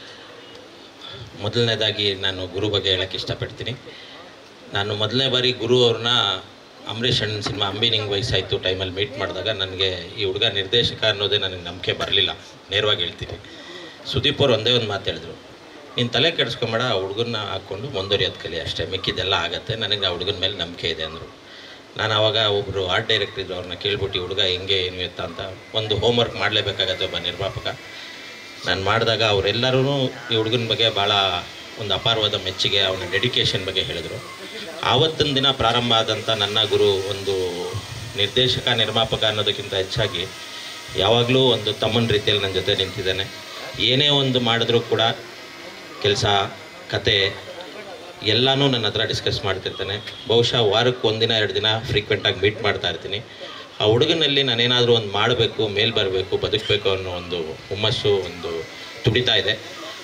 ಮೊದಲನೇದಾಗಿ ನಾನು ಗುರು ಬಗ್ಗೆ ಹೇಳೋಕ್ಕೆ ಇಷ್ಟಪಡ್ತೀನಿ ನಾನು ಮೊದಲನೇ ಬಾರಿ ಗುರು ಅವ್ರನ್ನ ಅಂಬರೀಷ್ ಅಣ್ಣನ ಸಿನಿಮಾ ಅಂಬಿ ನಿಂಗೆ ವಯಸ್ಸಾಯಿತು ಟೈಮಲ್ಲಿ ಮೀಟ್ ಮಾಡಿದಾಗ ನನಗೆ ಈ ಹುಡುಗ ನಿರ್ದೇಶಕ ಅನ್ನೋದೇ ನನಗೆ ನಂಬಿಕೆ ಬರಲಿಲ್ಲ ನೇರವಾಗಿ ಹೇಳ್ತೀನಿ ಸುದೀಪ್ ಅವ್ರು ಒಂದೇ ಒಂದು ಮಾತು ಹೇಳಿದ್ರು ನೀನು ತಲೆ ಕೆಡಿಸ್ಕೊಂಬೇಡ ಆ ಹುಡುಗನ್ನ ಹಾಕ್ಕೊಂಡು ಮುಂದುವರಿಯೋದು ಕಲಿ ಅಷ್ಟೇ ಮಿಕ್ಕಿದ್ದೆಲ್ಲ ಆಗುತ್ತೆ ನನಗೆ ಆ ಹುಡುಗನ ಮೇಲೆ ನಂಬಿಕೆ ಇದೆ ಅಂದರು ನಾನು ಆವಾಗ ಒಬ್ಬರು ಆರ್ಟ್ ಡೈರೆಕ್ಟರ್ ಇದ್ರು ಅವ್ರನ್ನ ಕೇಳ್ಬಿಟ್ಟು ಈ ಹುಡುಗ ಹೆಂಗೆ ಏನು ಎತ್ತ ಅಂತ ಒಂದು ಹೋಮ್ವರ್ಕ್ ಮಾಡಲೇಬೇಕಾಗತ್ತೆ ಒಬ್ಬ ನಿರ್ಮಾಪಕ ನಾನು ಮಾಡಿದಾಗ ಅವರೆಲ್ಲರೂ ಈ ಹುಡುಗನ ಬಗ್ಗೆ ಭಾಳ ಒಂದು ಅಪಾರವಾದ ಮೆಚ್ಚುಗೆ ಅವನ ಡೆಡಿಕೇಶನ್ ಬಗ್ಗೆ ಹೇಳಿದರು ಆವತ್ತಿನ ದಿನ ಪ್ರಾರಂಭ ಆದಂಥ ನನ್ನ ಗುರು ಒಂದು ನಿರ್ದೇಶಕ ನಿರ್ಮಾಪಕ ಅನ್ನೋದಕ್ಕಿಂತ ಹೆಚ್ಚಾಗಿ ಯಾವಾಗಲೂ ಒಂದು ತಮ್ಮನ ರೀತಿಯಲ್ಲಿ ನನ್ನ ಜೊತೆ ನಿಂತಿದ್ದಾನೆ ಏನೇ ಒಂದು ಮಾಡಿದ್ರೂ ಕೂಡ ಕೆಲಸ ಕತೆ ಎಲ್ಲನೂ ನನ್ನ ಹತ್ರ ಡಿಸ್ಕಸ್ ಮಾಡ್ತಿರ್ತಾನೆ ಬಹುಶಃ ವಾರಕ್ಕೆ ಒಂದಿನ ಎರಡು ದಿನ ಫ್ರೀಕ್ವೆಂಟಾಗಿ ಮೀಟ್ ಮಾಡ್ತಾ ಇರ್ತೀನಿ ಆ ಹುಡುಗನಲ್ಲಿ ನಾನೇನಾದರೂ ಒಂದು ಮಾಡಬೇಕು ಮೇಲ್ ಬರಬೇಕು ಬದುಕಬೇಕು ಅನ್ನೋ ಒಂದು ಹುಮ್ಮಸ್ಸು ಒಂದು ತುಡಿತಾ ಇದೆ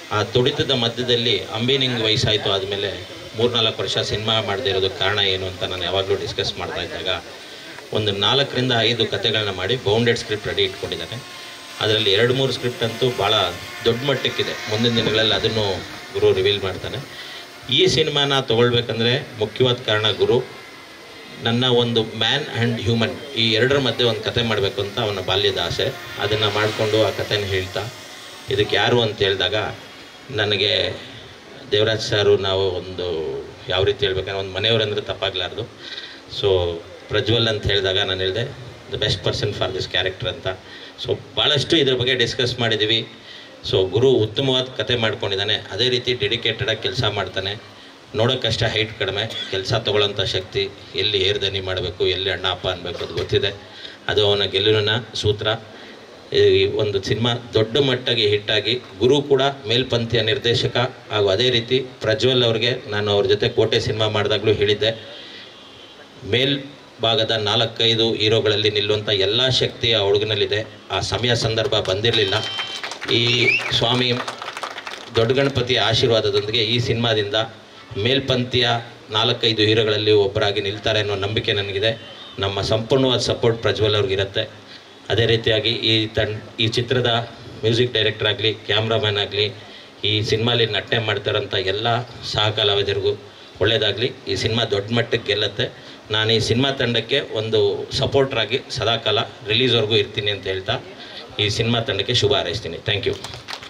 ಆ ತುಡಿತದ ಮಧ್ಯದಲ್ಲಿ ಅಂಬಿನಿಂಗ್ ವಯಸ್ಸಾಯಿತು ಆದಮೇಲೆ ಮೂರ್ನಾಲ್ಕು ವರ್ಷ ಸಿನಿಮಾ ಮಾಡದೇ ಇರೋದಕ್ಕೆ ಕಾರಣ ಏನು ಅಂತ ನಾನು ಯಾವಾಗಲೂ ಡಿಸ್ಕಸ್ ಮಾಡ್ತಾ ಇದ್ದಾಗ ಒಂದು ನಾಲ್ಕರಿಂದ ಐದು ಕತೆಗಳನ್ನ ಮಾಡಿ ಬೌಂಡೆಡ್ ಸ್ಕ್ರಿಪ್ಟ್ ರೆಡಿ ಇಟ್ಕೊಂಡಿದ್ದಾನೆ ಅದರಲ್ಲಿ ಎರಡು ಮೂರು ಸ್ಕ್ರಿಪ್ಟ್ ಅಂತೂ ಭಾಳ ದೊಡ್ಡ ಮಟ್ಟಕ್ಕಿದೆ ಮುಂದಿನ ದಿನಗಳಲ್ಲಿ ಅದನ್ನು ಗುರು ರಿವೀಲ್ ಮಾಡ್ತಾನೆ ಈ ಸಿನಿಮಾನ ತೊಗೊಳ್ಬೇಕಂದ್ರೆ ಮುಖ್ಯವಾದ ಕಾರಣ ಗುರು ನನ್ನ ಒಂದು ಮ್ಯಾನ್ ಆ್ಯಂಡ್ ಹ್ಯೂಮನ್ ಈ ಎರಡರ ಮಧ್ಯೆ ಒಂದು ಕತೆ ಮಾಡಬೇಕು ಅಂತ ಅವನ ಬಾಲ್ಯದ ಆಸೆ ಅದನ್ನು ಮಾಡಿಕೊಂಡು ಆ ಕಥೆನ ಹೇಳ್ತಾ ಇದಕ್ಕೆ ಯಾರು ಅಂತ ಹೇಳಿದಾಗ ನನಗೆ ದೇವರಾಜ್ ಸಾರು ನಾವು ಒಂದು ಯಾವ ರೀತಿ ಹೇಳ್ಬೇಕಂದ್ರೆ ಒಂದು ಮನೆಯವರಂದ್ರೆ ತಪ್ಪಾಗಲಾರ್ದು ಸೊ ಪ್ರಜ್ವಲ್ ಅಂತ ಹೇಳಿದಾಗ ನಾನು ಹೇಳಿದೆ the best person for this character ಅಂತ ಸೊ ಭಾಳಷ್ಟು ಇದ್ರ ಬಗ್ಗೆ ಡಿಸ್ಕಸ್ ಮಾಡಿದ್ದೀವಿ ಸೊ ಗುರು ಉತ್ತಮವಾದ ಕತೆ ಮಾಡ್ಕೊಂಡಿದ್ದಾನೆ ಅದೇ ರೀತಿ ಡೆಡಿಕೇಟೆಡಾಗಿ ಕೆಲಸ ಮಾಡ್ತಾನೆ ನೋಡೋಕ್ಕಷ್ಟೇ ಹೈಟ್ ಕಡಿಮೆ ಕೆಲಸ ತೊಗೊಳ್ಳೋಂಥ ಶಕ್ತಿ ಎಲ್ಲಿ ಏರ್ದನಿ ಮಾಡಬೇಕು ಎಲ್ಲಿ ಅಣ್ಣ ಅಪ್ಪ ಅನ್ಬೇಕು ಅದು ಗೊತ್ತಿದೆ ಅದು ಅವನ ಗೆಲುವಿನ ಸೂತ್ರ ಈ ಒಂದು ಸಿನಿಮಾ ದೊಡ್ಡ ಮಟ್ಟಿಗೆ ಹಿಟ್ಟಾಗಿ ಗುರು ಕೂಡ ಮೇಲ್ಪಂಥಿಯ ನಿರ್ದೇಶಕ ಹಾಗೂ ಅದೇ ರೀತಿ ಪ್ರಜ್ವಲ್ ಅವ್ರಿಗೆ ನಾನು ಅವ್ರ ಜೊತೆ ಕೋಟೆ ಸಿನಿಮಾ ಮಾಡಿದಾಗಲೂ ಹೇಳಿದ್ದೆ ಮೇಲ್ ಭಾಗದ ನಾಲ್ಕೈದು ಹೀರೋಗಳಲ್ಲಿ ನಿಲ್ಲುವಂಥ ಎಲ್ಲ ಶಕ್ತಿ ಆ ಹುಡುಗನಲ್ಲಿದೆ ಆ ಸಮಯ ಸಂದರ್ಭ ಬಂದಿರಲಿಲ್ಲ ಈ ಸ್ವಾಮಿ ದೊಡ್ಡ ಗಣಪತಿಯ ಆಶೀರ್ವಾದದೊಂದಿಗೆ ಈ ಸಿನಿಮಾದಿಂದ ಮೇಲ್ಪಂಥಿಯ ನಾಲ್ಕೈದು ಹೀರೋಗಳಲ್ಲಿ ಒಬ್ಬರಾಗಿ ನಿಲ್ತಾರೆ ಅನ್ನೋ ನಂಬಿಕೆ ನನಗಿದೆ ನಮ್ಮ ಸಂಪೂರ್ಣವಾದ ಸಪೋರ್ಟ್ ಪ್ರಜ್ವಲ್ ಅವ್ರಿಗಿರುತ್ತೆ ಅದೇ ರೀತಿಯಾಗಿ ಈ ತಂಡ ಈ ಚಿತ್ರದ ಮ್ಯೂಸಿಕ್ ಡೈರೆಕ್ಟರ್ ಆಗಲಿ ಕ್ಯಾಮ್ರಾಮ್ಯಾನ್ ಆಗಲಿ ಈ ಸಿನಿಮಾಲಿ ನಟನೆ ಮಾಡ್ತಾರಂಥ ಎಲ್ಲ ಸಹ ಕಲಾವಿದರಿಗೂ ಒಳ್ಳೆಯದಾಗಲಿ ಈ ಸಿನಿಮಾ ದೊಡ್ಡ ಮಟ್ಟಕ್ಕೆ ಗೆಲ್ಲುತ್ತೆ ನಾನು ಈ ಸಿನಿಮಾ ತಂಡಕ್ಕೆ ಒಂದು ಸಪೋರ್ಟ್ರಾಗಿ ಸದಾಕಾಲ ರಿಲೀಸ್ವರೆಗೂ ಇರ್ತೀನಿ ಅಂತ ಹೇಳ್ತಾ ಈ ಸಿನಿಮಾ ತಂಡಕ್ಕೆ ಶುಭ ಹಾರೈಸ್ತೀನಿ ಥ್ಯಾಂಕ್ ಯು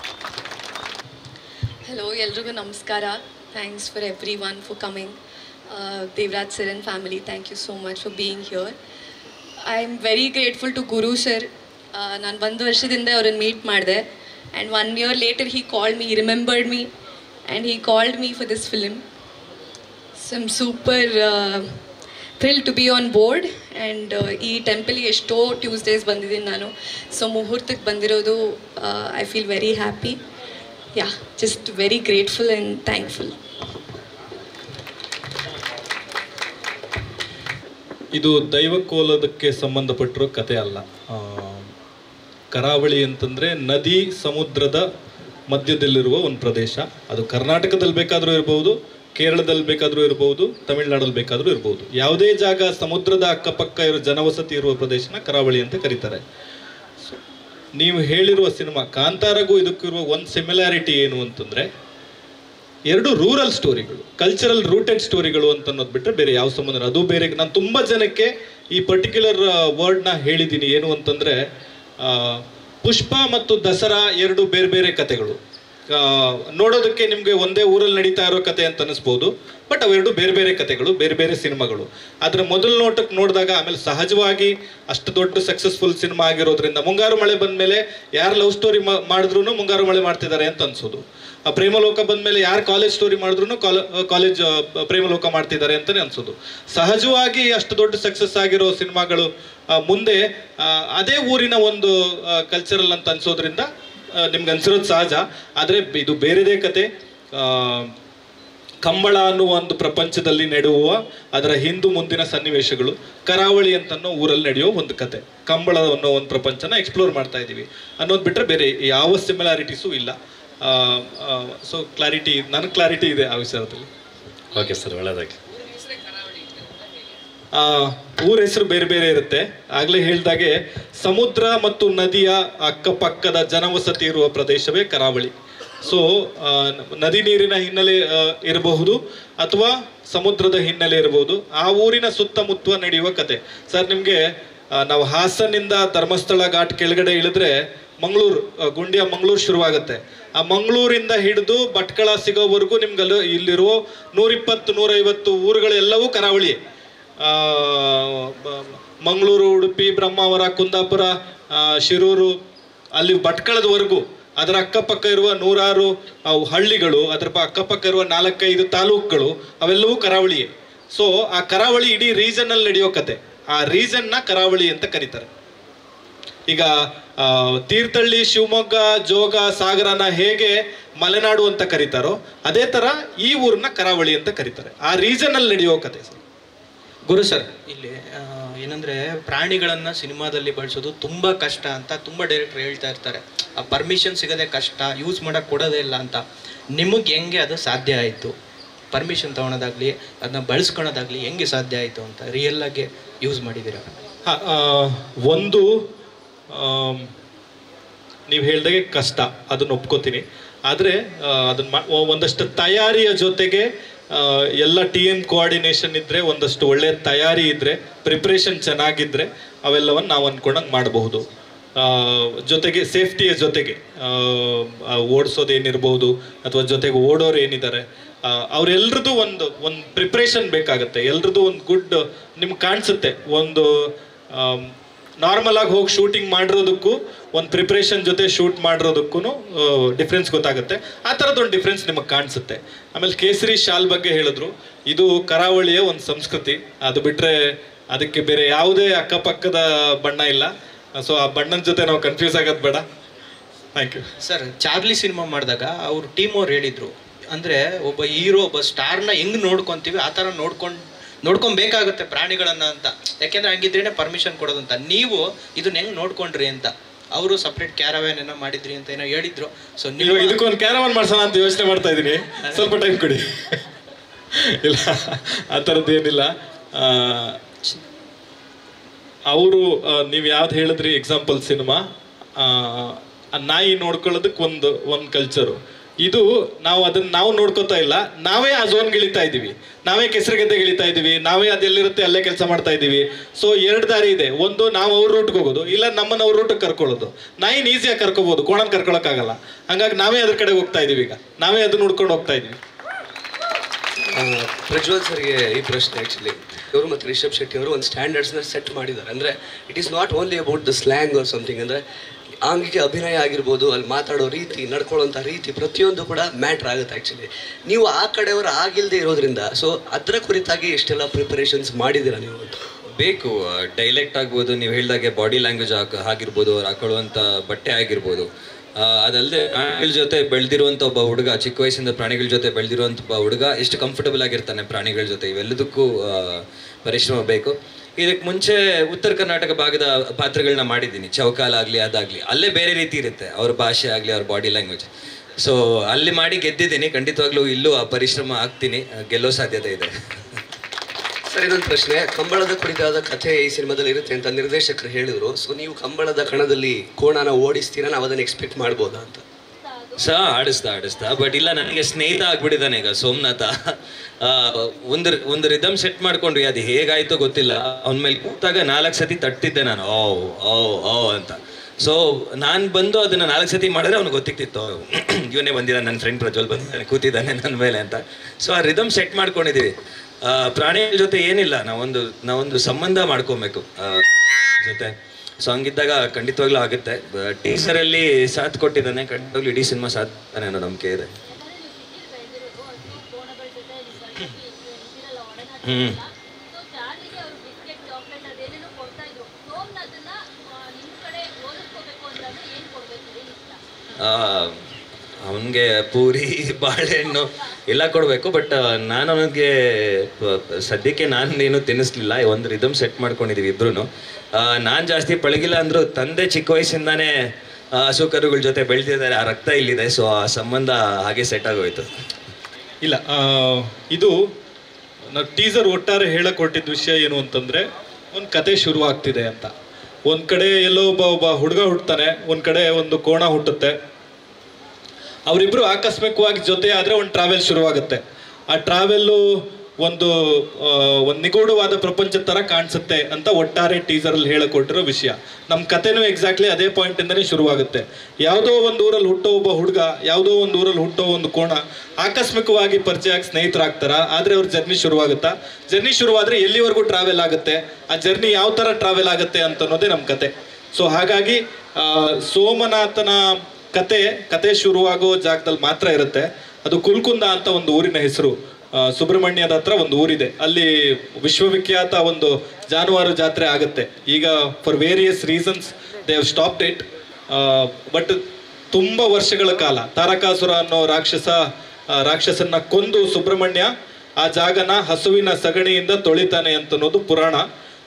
ಹಲೋ ಎಲ್ರಿಗೂ ನಮಸ್ಕಾರ thanks for everyone for coming Devaraj sir and family thank you so much for being here I am very grateful to Guru sir ನಾನು ಒಂದು ವರ್ಷದಿಂದ ಅವ್ರನ್ನ ಮೀಟ್ ಮಾಡಿದೆ and one year later he called me remembered me and he called me for this film so I'm super thrill to be on board and ಈ ಟೆಂಪಲ್ಗೆ ಎಷ್ಟೋ ಟ್ಯೂಸ್ಡೇಸ್ ಬಂದಿದ್ದೀನಿ ನಾನು ಸೊ ಮುಹೂರ್ತಕ್ಕೆ ಬಂದಿರೋದು I feel very happy yeah just very grateful and thankful ಇದು ದೈವಕೋಲದಕ್ಕೆ ಸಂಬಂಧಪಟ್ಟಿರೋ ಕತೆ ಅಲ್ಲ ಆ, ಕರಾವಳಿ ಅಂತಂದ್ರೆ ನದಿ ಸಮುದ್ರದ ಮಧ್ಯದಲ್ಲಿರುವ ಒಂದು ಪ್ರದೇಶ ಅದು ಕರ್ನಾಟಕದಲ್ಲಿ ಬೇಕಾದರೂ ಇರಬಹುದು ಕೇರಳದಲ್ಲಿ ಬೇಕಾದರೂ ಇರಬಹುದು ತಮಿಳುನಾಡಲ್ಲಿ ಬೇಕಾದರೂ ಇರಬಹುದು ಯಾವುದೇ ಜಾಗ ಸಮುದ್ರದ ಅಕ್ಕಪಕ್ಕ ಇರೋ ಜನವಸತಿ ಇರುವ ಪ್ರದೇಶನ ಕರಾವಳಿ ಅಂತ ಕರೀತಾರೆ So, ನೀವು ಹೇಳಿರುವ ಸಿನಿಮಾ ಕಾಂತಾರಗೂ ಇದಕ್ಕಿರುವ ಒಂದು ಸಿಮಿಲಾರಿಟಿ ಏನು ಅಂತಂದ್ರೆ ಎರಡು ರೂರಲ್ ಸ್ಟೋರಿಗಳು ಕಲ್ಚರಲ್ ರೂಟೆಡ್ ಸ್ಟೋರಿಗಳು ಅಂತ ಅನ್ನೋದು ಬಿಟ್ಟರೆ ಬೇರೆ ಯಾವ ಸಂಬಂಧ ಇಲ್ಲ. ಅದು ಬೇರೆ ನಾನು ತುಂಬ ಜನಕ್ಕೆ ಈ ಪರ್ಟಿಕ್ಯುಲರ್ ವರ್ಡ್ನ ಹೇಳಿದ್ದೀನಿ ಏನು ಅಂತಂದರೆ ಪುಷ್ಪ ಮತ್ತು ದಸರಾ ಎರಡು ಬೇರೆ ಬೇರೆ ಕತೆಗಳು ಆ, ನೋಡೋದಕ್ಕೆ ನಿಮಗೆ ಒಂದೇ ಊರಲ್ಲಿ ನಡೀತಾ ಇರೋ ಕತೆ ಅಂತ ಅನಿಸ್ಬೋದು ಬಟ್ ಅವೆರಡು ಬೇರೆ ಬೇರೆ ಕತೆಗಳು ಬೇರೆ ಬೇರೆ ಸಿನಿಮಾಗಳು ಆದರೆ ಮೊದಲ ನೋಟಕ್ಕೆ ನೋಡಿದಾಗ ಆಮೇಲೆ ಸಹಜವಾಗಿ ಅಷ್ಟು ದೊಡ್ಡ ಸಕ್ಸಸ್ಫುಲ್ ಸಿನಿಮಾ ಆಗಿರೋದ್ರಿಂದ ಮುಂಗಾರು ಮಳೆ ಬಂದಮೇಲೆ ಯಾರು ಲವ್ ಸ್ಟೋರಿ ಮಾಡಿದ್ರು ಮುಂಗಾರು ಮಳೆ ಮಾಡ್ತಿದ್ದಾರೆ ಅಂತ ಅನ್ಸೋದು ಆ ಪ್ರೇಮಲೋಕ ಬಂದಮೇಲೆ ಯಾರು ಕಾಲೇಜ್ ಸ್ಟೋರಿ ಮಾಡಿದ್ರು ಕಾಲೇಜ್ ಪ್ರೇಮಲೋಕ ಮಾಡ್ತಿದ್ದಾರೆ ಅಂತಲೇ ಅನ್ಸೋದು ಸಹಜವಾಗಿ ಅಷ್ಟು ದೊಡ್ಡ ಸಕ್ಸಸ್ ಆಗಿರೋ ಸಿನಿಮಾಗಳು ಆ, ಮುಂದೆ ಆ, ಅದೇ ಊರಿನ ಒಂದು ಕಲ್ಚರಲ್ ಅಂತ ಅನ್ಸೋದ್ರಿಂದ ಆ, ನಿಮ್ಗೆ ಅನ್ಸಿರೋದು ಸಹಜ ಆದರೆ ಇದು ಬೇರೆದೇ ಕತೆ ಆ, ಕಂಬಳ ಅನ್ನುವ ಒಂದು ಪ್ರಪಂಚದಲ್ಲಿ ನಡೆಯುವ ಅದರ ಹಿಂದು ಮುಂದಿನ ಸನ್ನಿವೇಶಗಳು ಕರಾವಳಿ ಅಂತನೋ ಊರಲ್ಲಿ ನಡೆಯೋ ಒಂದು ಕತೆ ಕಂಬಳ ಅನ್ನೋ ಒಂದು ಪ್ರಪಂಚನ ಎಕ್ಸ್ಪ್ಲೋರ್ ಮಾಡ್ತಾ ಇದ್ದೀವಿ ಅನ್ನೋದು ಬಿಟ್ಟರೆ ಬೇರೆ ಯಾವ ಸಿಮಿಲಾರಿಟೀಸು ಇಲ್ಲ ಸೊ ಕ್ಲಾರಿಟಿ ನನಗೆ ಕ್ಲಾರಿಟಿ ಇದೆ ಆ ವಿಚಾರದಲ್ಲಿ ಓಕೆ ಸರ್ ಒಳ್ಳೆಯದಾಗಿ ಆ, ಊರ ಹೆಸರು ಬೇರೆ ಬೇರೆ ಇರುತ್ತೆ ಆಗ್ಲೇ ಹೇಳ್ದಾಗೆ ಸಮುದ್ರ ಮತ್ತು ನದಿಯ ಅಕ್ಕಪಕ್ಕದ ಜನವಸತಿ ಇರುವ ಪ್ರದೇಶವೇ ಕರಾವಳಿ ಸೊ ನದಿ ನೀರಿನ ಹಿನ್ನೆಲೆ ಆ, ಇರಬಹುದು ಅಥವಾ ಸಮುದ್ರದ ಹಿನ್ನೆಲೆ ಇರಬಹುದು ಆ ಊರಿನ ಸುತ್ತಮುತ್ತ ನಡೆಯುವ ಕತೆ ಸರ್ ನಿಮಗೆ ನಾವು ಹಾಸನಿಂದ ಧರ್ಮಸ್ಥಳ ಘಾಟ್ ಕೆಳಗಡೆ ಇಳಿದ್ರೆ ಮಂಗಳೂರು ಗುಂಡಿಯ ಮಂಗಳೂರು ಶುರುವಾಗುತ್ತೆ ಆ ಮಂಗಳೂರಿಂದ ಹಿಡಿದು ಭಟ್ಕಳ ಸಿಗೋವರೆಗೂ ನಿಮ್ಗಲ್ಲಿ ಇಲ್ಲಿರುವ ನೂರಿಪ್ಪತ್ತು ನೂರೈವತ್ತು ಊರುಗಳೆಲ್ಲವೂ ಕರಾವಳಿ ಆ, ಬ- ಮಂಗಳೂರು ಉಡುಪಿ ಬ್ರಹ್ಮಾವರ ಕುಂದಾಪುರ ಆ, ಶಿರೂರು ಅಲ್ಲಿ ಭಟ್ಕಳದವರೆಗೂ ಅದರ ಅಕ್ಕಪಕ್ಕ ಇರುವ ನೂರಾರು ಆ, ಹಳ್ಳಿಗಳು ಅದರ ಪ- ಅಕ್ಕಪಕ್ಕ ಇರುವ ನಾಲ್ಕೈದು ತಾಲೂಕುಗಳು ಅವೆಲ್ಲವೂ ಕರಾವಳಿಯೇ ಸೊ ಆ ಕರಾವಳಿ ಇಡೀ ರೀಜನ್ ಅಲ್ಲಿ ನಡೆಯೋ ಕತೆ ಆ ರೀಜನ್ನ ಕರಾವಳಿ ಅಂತ ಕರೀತಾರೆ ಈಗ ಆ, ತೀರ್ಥಹಳ್ಳಿ ಶಿವಮೊಗ್ಗ ಜೋಗ ಸಾಗರನ ಹೇಗೆ ಮಲೆನಾಡು ಅಂತ ಕರೀತಾರೋ ಅದೇ ತರ ಈ ಊರನ್ನ ಕರಾವಳಿ ಅಂತ ಕರೀತಾರೆ ಆ ರೀಜನ್ ಅಲ್ಲಿ ನಡೆಯೋ ಕತೆ ಸರ್ ಗುರು ಸರ್ ಇಲ್ಲಿ ಆ, ಏನಂದ್ರೆ ಪ್ರಾಣಿಗಳನ್ನ ಸಿನಿಮಾದಲ್ಲಿ ಬಳಸೋದು ತುಂಬಾ ಕಷ್ಟ ಅಂತ ತುಂಬಾ ಡೈರೆಕ್ಟರ್ ಹೇಳ್ತಾ ಇರ್ತಾರೆ ಪರ್ಮಿಷನ್ ಸಿಗೋದೇ ಕಷ್ಟ ಯೂಸ್ ಮಾಡೋಕ್ಕೆ ಕೊಡೋದೇ ಇಲ್ಲ ಅಂತ ನಿಮಗೆ ಹೆಂಗೆ ಅದು ಸಾಧ್ಯ ಆಯಿತು ಪರ್ಮಿಷನ್ ತೊಗೊಳೋದಾಗಲಿ ಅದನ್ನ ಬಳಸ್ಕೊಳೋದಾಗಲಿ ಹೆಂಗೆ ಸಾಧ್ಯ ಆಯಿತು ಅಂತ ರಿಯಲ್ಲಾಗಿ ಯೂಸ್ ಮಾಡಿದ್ದೀರಾ ಹ, ಆ, ಒಂದು ನೀವು ಹೇಳ್ದಾಗೆ ಕಷ್ಟ ಅದನ್ನ ಒಪ್ಕೋತೀನಿ ಆದರೆ ಅದನ್ನ ಮಾ- ಒ- ಒಂದಷ್ಟು ತಯಾರಿಯ ಜೊತೆಗೆ ಆ, ಎಲ್ಲ ಟಿ ಎಮ್ ಕೋಆರ್ಡಿನೇಷನ್ ಇದ್ದರೆ ಒಂದಷ್ಟು ಒಳ್ಳೆ ತಯಾರಿ ಇದ್ದರೆ ಪ್ರಿಪ್ರೇಷನ್ ಚೆನ್ನಾಗಿದ್ದರೆ ಅವೆಲ್ಲವನ್ನು ನಾವು ಅಂದ್ಕೊಂಡಂಗೆ ಮಾಡಬಹುದು ಆ, ಜೊತೆಗೆ ಸೇಫ್ಟಿಯ ಜೊತೆಗೆ ಓಡಿಸೋದು ಏನಿರ್ಬೋದು ಅಥವಾ ಜೊತೆಗೆ ಓಡೋರು ಏನಿದ್ದಾರೆ ಅವರೆಲ್ರದ್ದು ಒಂದು ಒಂದು ಪ್ರಿಪ್ರೇಷನ್ ಬೇಕಾಗುತ್ತೆ ಎಲ್ರದ್ದು ಒಂದು ಗುಡ್ ನಿಮ್ಗೆ ಕಾಣಿಸುತ್ತೆ ಒಂದು ನಾರ್ಮಲ್ ಆಗಿ ಹೋಗಿ ಶೂಟಿಂಗ್ ಮಾಡಿರೋದಕ್ಕೂ ಒಂದು ಪ್ರಿಪ್ರೇಷನ್ ಜೊತೆ ಶೂಟ್ ಮಾಡಿರೋದಕ್ಕೂ ಡಿಫ್ರೆನ್ಸ್ ಗೊತ್ತಾಗುತ್ತೆ ಆ ಥರದ್ದೊಂದು ಡಿಫ್ರೆನ್ಸ್ ನಿಮಗೆ ಕಾಣಿಸುತ್ತೆ ಆಮೇಲೆ ಕೇಸರಿ ಶಾಲ್ ಬಗ್ಗೆ ಹೇಳಿದ್ರು ಇದು ಕರಾವಳಿಯ ಒಂದು ಸಂಸ್ಕೃತಿ ಅದು ಬಿಟ್ಟರೆ ಅದಕ್ಕೆ ಬೇರೆ ಯಾವುದೇ ಅಕ್ಕಪಕ್ಕದ ಬಣ್ಣ ಇಲ್ಲ ಸೊ ಆ ಬಣ್ಣದ ಜೊತೆ ನಾವು ಕನ್ಫ್ಯೂಸ್ ಆಗೋದು ಬೇಡ thank you sir Charlie cinema ಮಾಡಿದಾಗ ಅವ್ರ ಟೀಮ್ ಅವ್ರು ಹೇಳಿದ್ರು ಅಂದರೆ ಒಬ್ಬ ಹೀರೋ ಒಬ್ಬ ಸ್ಟಾರ್ನ ಹೆಂಗ್ ನೋಡ್ಕೊಂತೀವಿ ಆ ಥರ ನೋಡ್ಕೊಂಡು ನೋಡ್ಕೊಬೇಕಾಗುತ್ತೆ ಪ್ರಾಣಿಗಳನ್ನ ಅಂತ ಯಾಕೆಂದ್ರೆ ಹಂಗಿದ್ರೇನೆ ಪರ್ಮಿಷನ್ ಕೊಡೋದಂತ ನೀವು ಇದನ್ನ ಹೆಂಗ್ ನೋಡ್ಕೊಂಡ್ರಿ ಅಂತ ಅವರು ಸಪ್ರೇಟ್ ಕ್ಯಾರವ್ಯಾನ್ ಏನೋ ಮಾಡಿದ್ರಿ ಅಂತ ಏನೋ ಹೇಳಿದ್ರು ಸೊ ನೀವು ಇವಾಗ ಇದಕ್ಕೊಂದು ಕ್ಯಾರವನ್ ಮಾಡ್ಸೋಣ ಅಂತ ಯೋಚನೆ ಮಾಡ್ತಾ ಇದ್ದೀನಿ ಸ್ವಲ್ಪ ಟೈಮ್ ಕೊಡಿ ಇಲ್ಲ ಆ ಥರದ್ದು ಏನಿಲ್ಲ ಅವರು ನೀವು ಯಾವ್ದು ಹೇಳಿದ್ರಿ ಎಕ್ಸಾಂಪಲ್ ಸಿನಿಮಾ ಆ ನಾಯಿ ನೋಡ್ಕೊಳ್ಳೋದಕ್ಕೆ ಒಂದು ಒಂದು ಕಲ್ಚರು ಇದು ನಾವು ಅದನ್ನ ನಾವು ನೋಡ್ಕೋತಾ ಇಲ್ಲ ನಾವೇ ಆ ಝೋನ್ಗೆ ಇಳಿತಾ ಇದ್ದೀವಿ ನಾವೇ ಕೆಸರುಗದ್ದೆಗೆ ಇಳಿತಾ ಇದ್ದೀವಿ ನಾವೇ ಅದೆಲ್ಲಿರುತ್ತೆ ಅಲ್ಲೇ ಕೆಲಸ ಮಾಡ್ತಾ ಇದ್ದೀವಿ ಸೊ ಎರಡು ದಾರಿ ಇದೆ ಒಂದು ನಾವು ಅವ್ರ ರೂಟ್ಗೆ ಹೋಗೋದು ಇಲ್ಲ ನಮ್ಮನ್ನ ಅವ್ರ ರೂಟಿಗೆ ಕರ್ಕೊಳ್ಳೋದು ನಾಯಿನ ಈಸಿಯಾಗಿ ಕರ್ಕೋಬಹುದು ಕೋಣನ್ ಕರ್ಕೊಳಕ್ಕಾಗಲ್ಲ ಹಂಗಾಗಿ ನಾವೇ ಅದ್ರ ಕಡೆ ಹೋಗ್ತಾ ಇದೀವಿ ಈಗ ನಾವೇ ಅದನ್ನ ನೋಡ್ಕೊಂಡು ಹೋಗ್ತಾ ಇದೀವಿ ಆ, ಪ್ರಜ್ವಲ್ ಸರ್ಗೆ ಈ ಪ್ರಶ್ನೆ ಆ್ಯಕ್ಚುಲಿ ಇವರು ಮತ್ತು ರಿಷಬ್ ಶೆಟ್ಟಿ ಅವರು ಒಂದು ಸ್ಟ್ಯಾಂಡರ್ಡ್ಸ್ನ ಸೆಟ್ ಮಾಡಿದ್ದಾರೆ ಅಂದರೆ it is not only about the slang or something ಅಂದರೆ ಆಂಗಿಕ ಅಭಿನಯ ಆಗಿರ್ಬೋದು ಅಲ್ಲಿ ಮಾತಾಡೋ ರೀತಿ ನಡ್ಕೊಳ್ಳೋಂಥ ರೀತಿ ಪ್ರತಿಯೊಂದು ಕೂಡ ಮ್ಯಾಟ್ರ್ ಆಗುತ್ತೆ ಆ್ಯಕ್ಚುಲಿ ನೀವು ಆ ಕಡೆಯವರು ಆಗಿಲ್ಲದೆ ಇರೋದ್ರಿಂದ ಸೊ ಅದರ ಕುರಿತಾಗಿ ಎಷ್ಟೆಲ್ಲ ಪ್ರಿಪರೇಷನ್ಸ್ ಮಾಡಿದ್ದೀರಾ ನೀವು ಅಂತ ಬೇಕು ಡೈಲೆಕ್ಟ್ ಆಗ್ಬೋದು ನೀವು ಹೇಳ್ದಾಗೆ ಬಾಡಿ ಲ್ಯಾಂಗ್ವೇಜ್ ಆಗಿರ್ಬೋದು ಅವ್ರು ಹಾಕೊಳ್ಳುವಂಥ ಬಟ್ಟೆ ಆಗಿರ್ಬೋದು ಆ, ಅದಲ್ಲದೆ ಪ್ರಾಣಿಗಳ ಜೊತೆ ಬೆಳೆದಿರುವಂಥ ಒಬ್ಬ ಹುಡುಗ ಚಿಕ್ಕ ವಯಸ್ಸಿಂದ ಪ್ರಾಣಿಗಳ ಜೊತೆ ಬೆಳೆದಿರುವಂಥ ಒಬ್ಬ ಹುಡುಗ ಎಷ್ಟು ಕಂಫರ್ಟಬಲ್ ಆಗಿರ್ತಾನೆ ಪ್ರಾಣಿಗಳ ಜೊತೆ ಇವೆಲ್ಲದಕ್ಕೂ ಆ, ಪರಿಶ್ರಮ ಬೇಕು ಇದಕ್ಕೆ ಮುಂಚೆ ಉತ್ತರ ಕರ್ನಾಟಕ ಭಾಗದ ಪಾತ್ರಗಳನ್ನ ಮಾಡಿದ್ದೀನಿ ಚೌಕಾಲ ಆಗಲಿ ಅದಾಗಲಿ ಅಲ್ಲೇ ಬೇರೆ ರೀತಿ ಇರುತ್ತೆ ಅವ್ರ ಭಾಷೆ ಆಗಲಿ ಅವ್ರ ಬಾಡಿ ಲ್ಯಾಂಗ್ವೇಜ್ ಸೊ ಅಲ್ಲಿ ಮಾಡಿ ಗೆದ್ದಿದ್ದೀನಿ ಖಂಡಿತವಾಗ್ಲೂ ಇಲ್ಲೂ ಆ ಪರಿಶ್ರಮ ಆಗ್ತೀನಿ ಆ, ಗೆಲ್ಲೋ ಸಾಧ್ಯತೆ ಇದೆ ಸರ್ ಇದೊಂದು ಪ್ರಶ್ನೆ ಕಂಬಳದ ಕುರಿತಾದ ಕಥೆ ಈ ಸಿನಿಮಾದಲ್ಲಿ ಇರುತ್ತೆ ಅಂತ ನಿರ್ದೇಶಕರು ಹೇಳಿದ್ರು ಸೊ ನೀವು ಕಂಬಳದ ಕಣದಲ್ಲಿ ಕೋಣನ ಓಡಿಸ್ತೀರಾ ನಾವು ಅದನ್ನು ಎಕ್ಸ್ಪೆಕ್ಟ್ ಮಾಡ್ಬೋದಾ ಅಂತ ಸಹ ಆಡಿಸ್ತಾ ಆಡಿಸ್ತಾ ಬಟ್ ಇಲ್ಲ ನನಗೆ ಸ್ನೇಹಿತ ಆಗ್ಬಿಟ್ಟಿದ್ದಾನೆ ಈಗ ಸೋಮನಾಥ ಆ, ಒಂದು ಒಂದು ರಿದಮ್ ಸೆಟ್ ಮಾಡ್ಕೊಂಡ್ವಿ ಅದು ಹೇಗಾಯ್ತೋ ಗೊತ್ತಿಲ್ಲ ಅವನ ಮೇಲೆ ಕೂತಾಗ ನಾಲ್ಕು ಸತಿ ತಟ್ಟಿದ್ದೆ ನಾನು ಓ ಓ ಓ ಅಂತ ಸೊ ನಾನು ಬಂದು ಅದನ್ನ ನಾಲ್ಕು ಸತಿ ಮಾಡಿದ್ರೆ ಅವ್ನಿಗೆ ಗೊತ್ತಿತ್ತಿತ್ತು ಇವನೇ ಬಂದಿದ್ದಾನೆ ನನ್ನ ಫ್ರೆಂಡ್ ಪ್ರಜ್ವಲ್ ಬಂದಿದ್ದಾನೆ ಕೂತಿದ್ದಾನೆ ನನ್ನ ಮೇಲೆ ಅಂತ ಸೊ ಆ ರಿದಮ್ ಸೆಟ್ ಮಾಡ್ಕೊಂಡಿದ್ದೀವಿ ಆ, ಪ್ರಾಣಿಗಳ ಜೊತೆ ಏನಿಲ್ಲ ನಾವೊಂದು ನಾವೊಂದು ಸಂಬಂಧ ಮಾಡ್ಕೊಬೇಕು ಆ, ಜೊತೆ ಸೊ ಹಂಗಿದ್ದಾಗ ಖಂಡಿತವಾಗ್ಲೂ ಆಗುತ್ತೆ ಟೀಸರಲ್ಲಿ ಸಾಥ್ ಕೊಟ್ಟಿದ್ದಾನೆ ಖಂಡಿತವಾಗ್ಲೂ ಇಡೀ ಸಿನಿಮಾ ಸಾಥ್ ಅನ್ನೋ ನಂಬಿಕೆ ಇದೆ ಹ್ಮ್ ಅವನಿಗೆ ಪೂರಿ ಬಾಳೆಹಣ್ಣು ಎಲ್ಲ ಕೊಡಬೇಕು ಬಟ್ ನಾನು ಅವನಿಗೆ ಸದ್ಯಕ್ಕೆ ನಾನು ಏನು ತಿನ್ನಿಸ್ಲಿಲ್ಲ ಒಂದು ರಿದಮ್ ಸೆಟ್ ಮಾಡ್ಕೊಂಡಿದೀವಿ ಇಬ್ರು ನಾನು ಜಾಸ್ತಿ ಪಳಗಿಲ್ಲ ಅಂದ್ರು ತಂದೆ ಚಿಕ್ಕ ವಯಸ್ಸಿಂದಾನೇ ಆ, ಹಸು ಕರುಗಳ ಜೊತೆ ಬೆಳೆದಿದ್ದಾರೆ ಆ ರಕ್ತ ಇಲ್ಲಿದೆ ಸೊ ಆ ಸಂಬಂಧ ಹಾಗೆ ಸೆಟ್ ಆಗೋಯ್ತು ಇಲ್ಲ ಆ, ಇದು ನಾವು ಟೀಸರ್ ಒಟ್ಟಾರೆ ಹೇಳಕ್ ಹೊರಟಿದ್ದ ವಿಷಯ ಏನು ಅಂತಂದ್ರೆ ಒಂದು ಕತೆ ಶುರು ಆಗ್ತಿದೆ ಅಂತ ಒಂದ್ ಕಡೆ ಎಲ್ಲೋ ಒಬ್ಬ ಒಬ್ಬ ಹುಡುಗ ಹುಟ್ಟುತ್ತಾನೆ ಒಂದ್ ಕಡೆ ಒಂದು ಕೋಣ ಹುಟ್ಟುತ್ತೆ ಅವರಿಬ್ರು ಆಕಸ್ಮಿಕವಾಗಿ ಜೊತೆ ಆದ್ರೆ ಒಂದು ಟ್ರಾವೆಲ್ ಶುರುವಾಗುತ್ತೆ ಆ ಟ್ರಾವೆಲ್ಲು ಒಂದು ಆ, ಒಂದು ನಿಗೂಢವಾದ ಪ್ರಪಂಚದ ತರ ಕಾಣಿಸುತ್ತೆ ಅಂತ ಒಟ್ಟಾರೆ ಟೀಸರ್ ಅಲ್ಲಿ ಹೇಳಿಕೊಟ್ಟಿರೋ ವಿಷಯ ನಮ್ಮ ಕತೆನೂ ಎಕ್ಸಾಕ್ಟ್ಲಿ ಅದೇ ಪಾಯಿಂಟ್ ಇಂದನೇ ಶುರುವಾಗುತ್ತೆ ಯಾವುದೋ ಒಂದು ಊರಲ್ಲಿ ಹುಟ್ಟೋ ಒಬ್ಬ ಹುಡುಗ ಯಾವುದೋ ಒಂದು ಊರಲ್ಲಿ ಹುಟ್ಟೋ ಒಂದು ಕೋಣ ಆಕಸ್ಮಿಕವಾಗಿ ಪರಿಚಯ ಆಗಿ ಸ್ನೇಹಿತರಾಗ್ತಾರ ಆದ್ರೆ ಅವ್ರ ಜರ್ನಿ ಶುರುವಾಗುತ್ತಾ ಜರ್ನಿ ಶುರುವಾದ್ರೆ ಎಲ್ಲಿವರೆಗೂ ಟ್ರಾವೆಲ್ ಆಗುತ್ತೆ ಆ ಜರ್ನಿ ಯಾವ ತರ ಟ್ರಾವೆಲ್ ಆಗುತ್ತೆ ಅಂತ ಅನ್ನೋದೇ ನಮ್ಮ ಕತೆ ಸೊ ಹಾಗಾಗಿ ಆ, ಸೋಮನಾಥನ ಕತೆ ಕತೆ ಶುರುವಾಗೋ ಜಾಗದಲ್ಲಿ ಮಾತ್ರ ಇರುತ್ತೆ ಅದು ಕುಲ್ಕುಂದ ಅಂತ ಒಂದು ಊರಿನ ಹೆಸರು ಆ, ಸುಬ್ರಹ್ಮಣ್ಯದ ಹತ್ರ ಒಂದು ಊರಿದೆ ಅಲ್ಲಿ ವಿಶ್ವವಿಖ್ಯಾತ ಒಂದು ಜಾನುವಾರು ಜಾತ್ರೆ ಆಗುತ್ತೆ ಈಗ for various reasons they have stopped it but ತುಂಬ ವರ್ಷಗಳ ಕಾಲ ತಾರಕಾಸುರ ಅನ್ನೋ ರಾಕ್ಷಸ ಆ, ರಾಕ್ಷಸನ್ನ ಕೊಂದು ಸುಬ್ರಹ್ಮಣ್ಯ ಆ ಜಾಗನ ಹಸುವಿನ ಸಗಣಿಯಿಂದ ತೊಳಿತಾನೆ ಅಂತ ಅನ್ನೋದು ಪುರಾಣ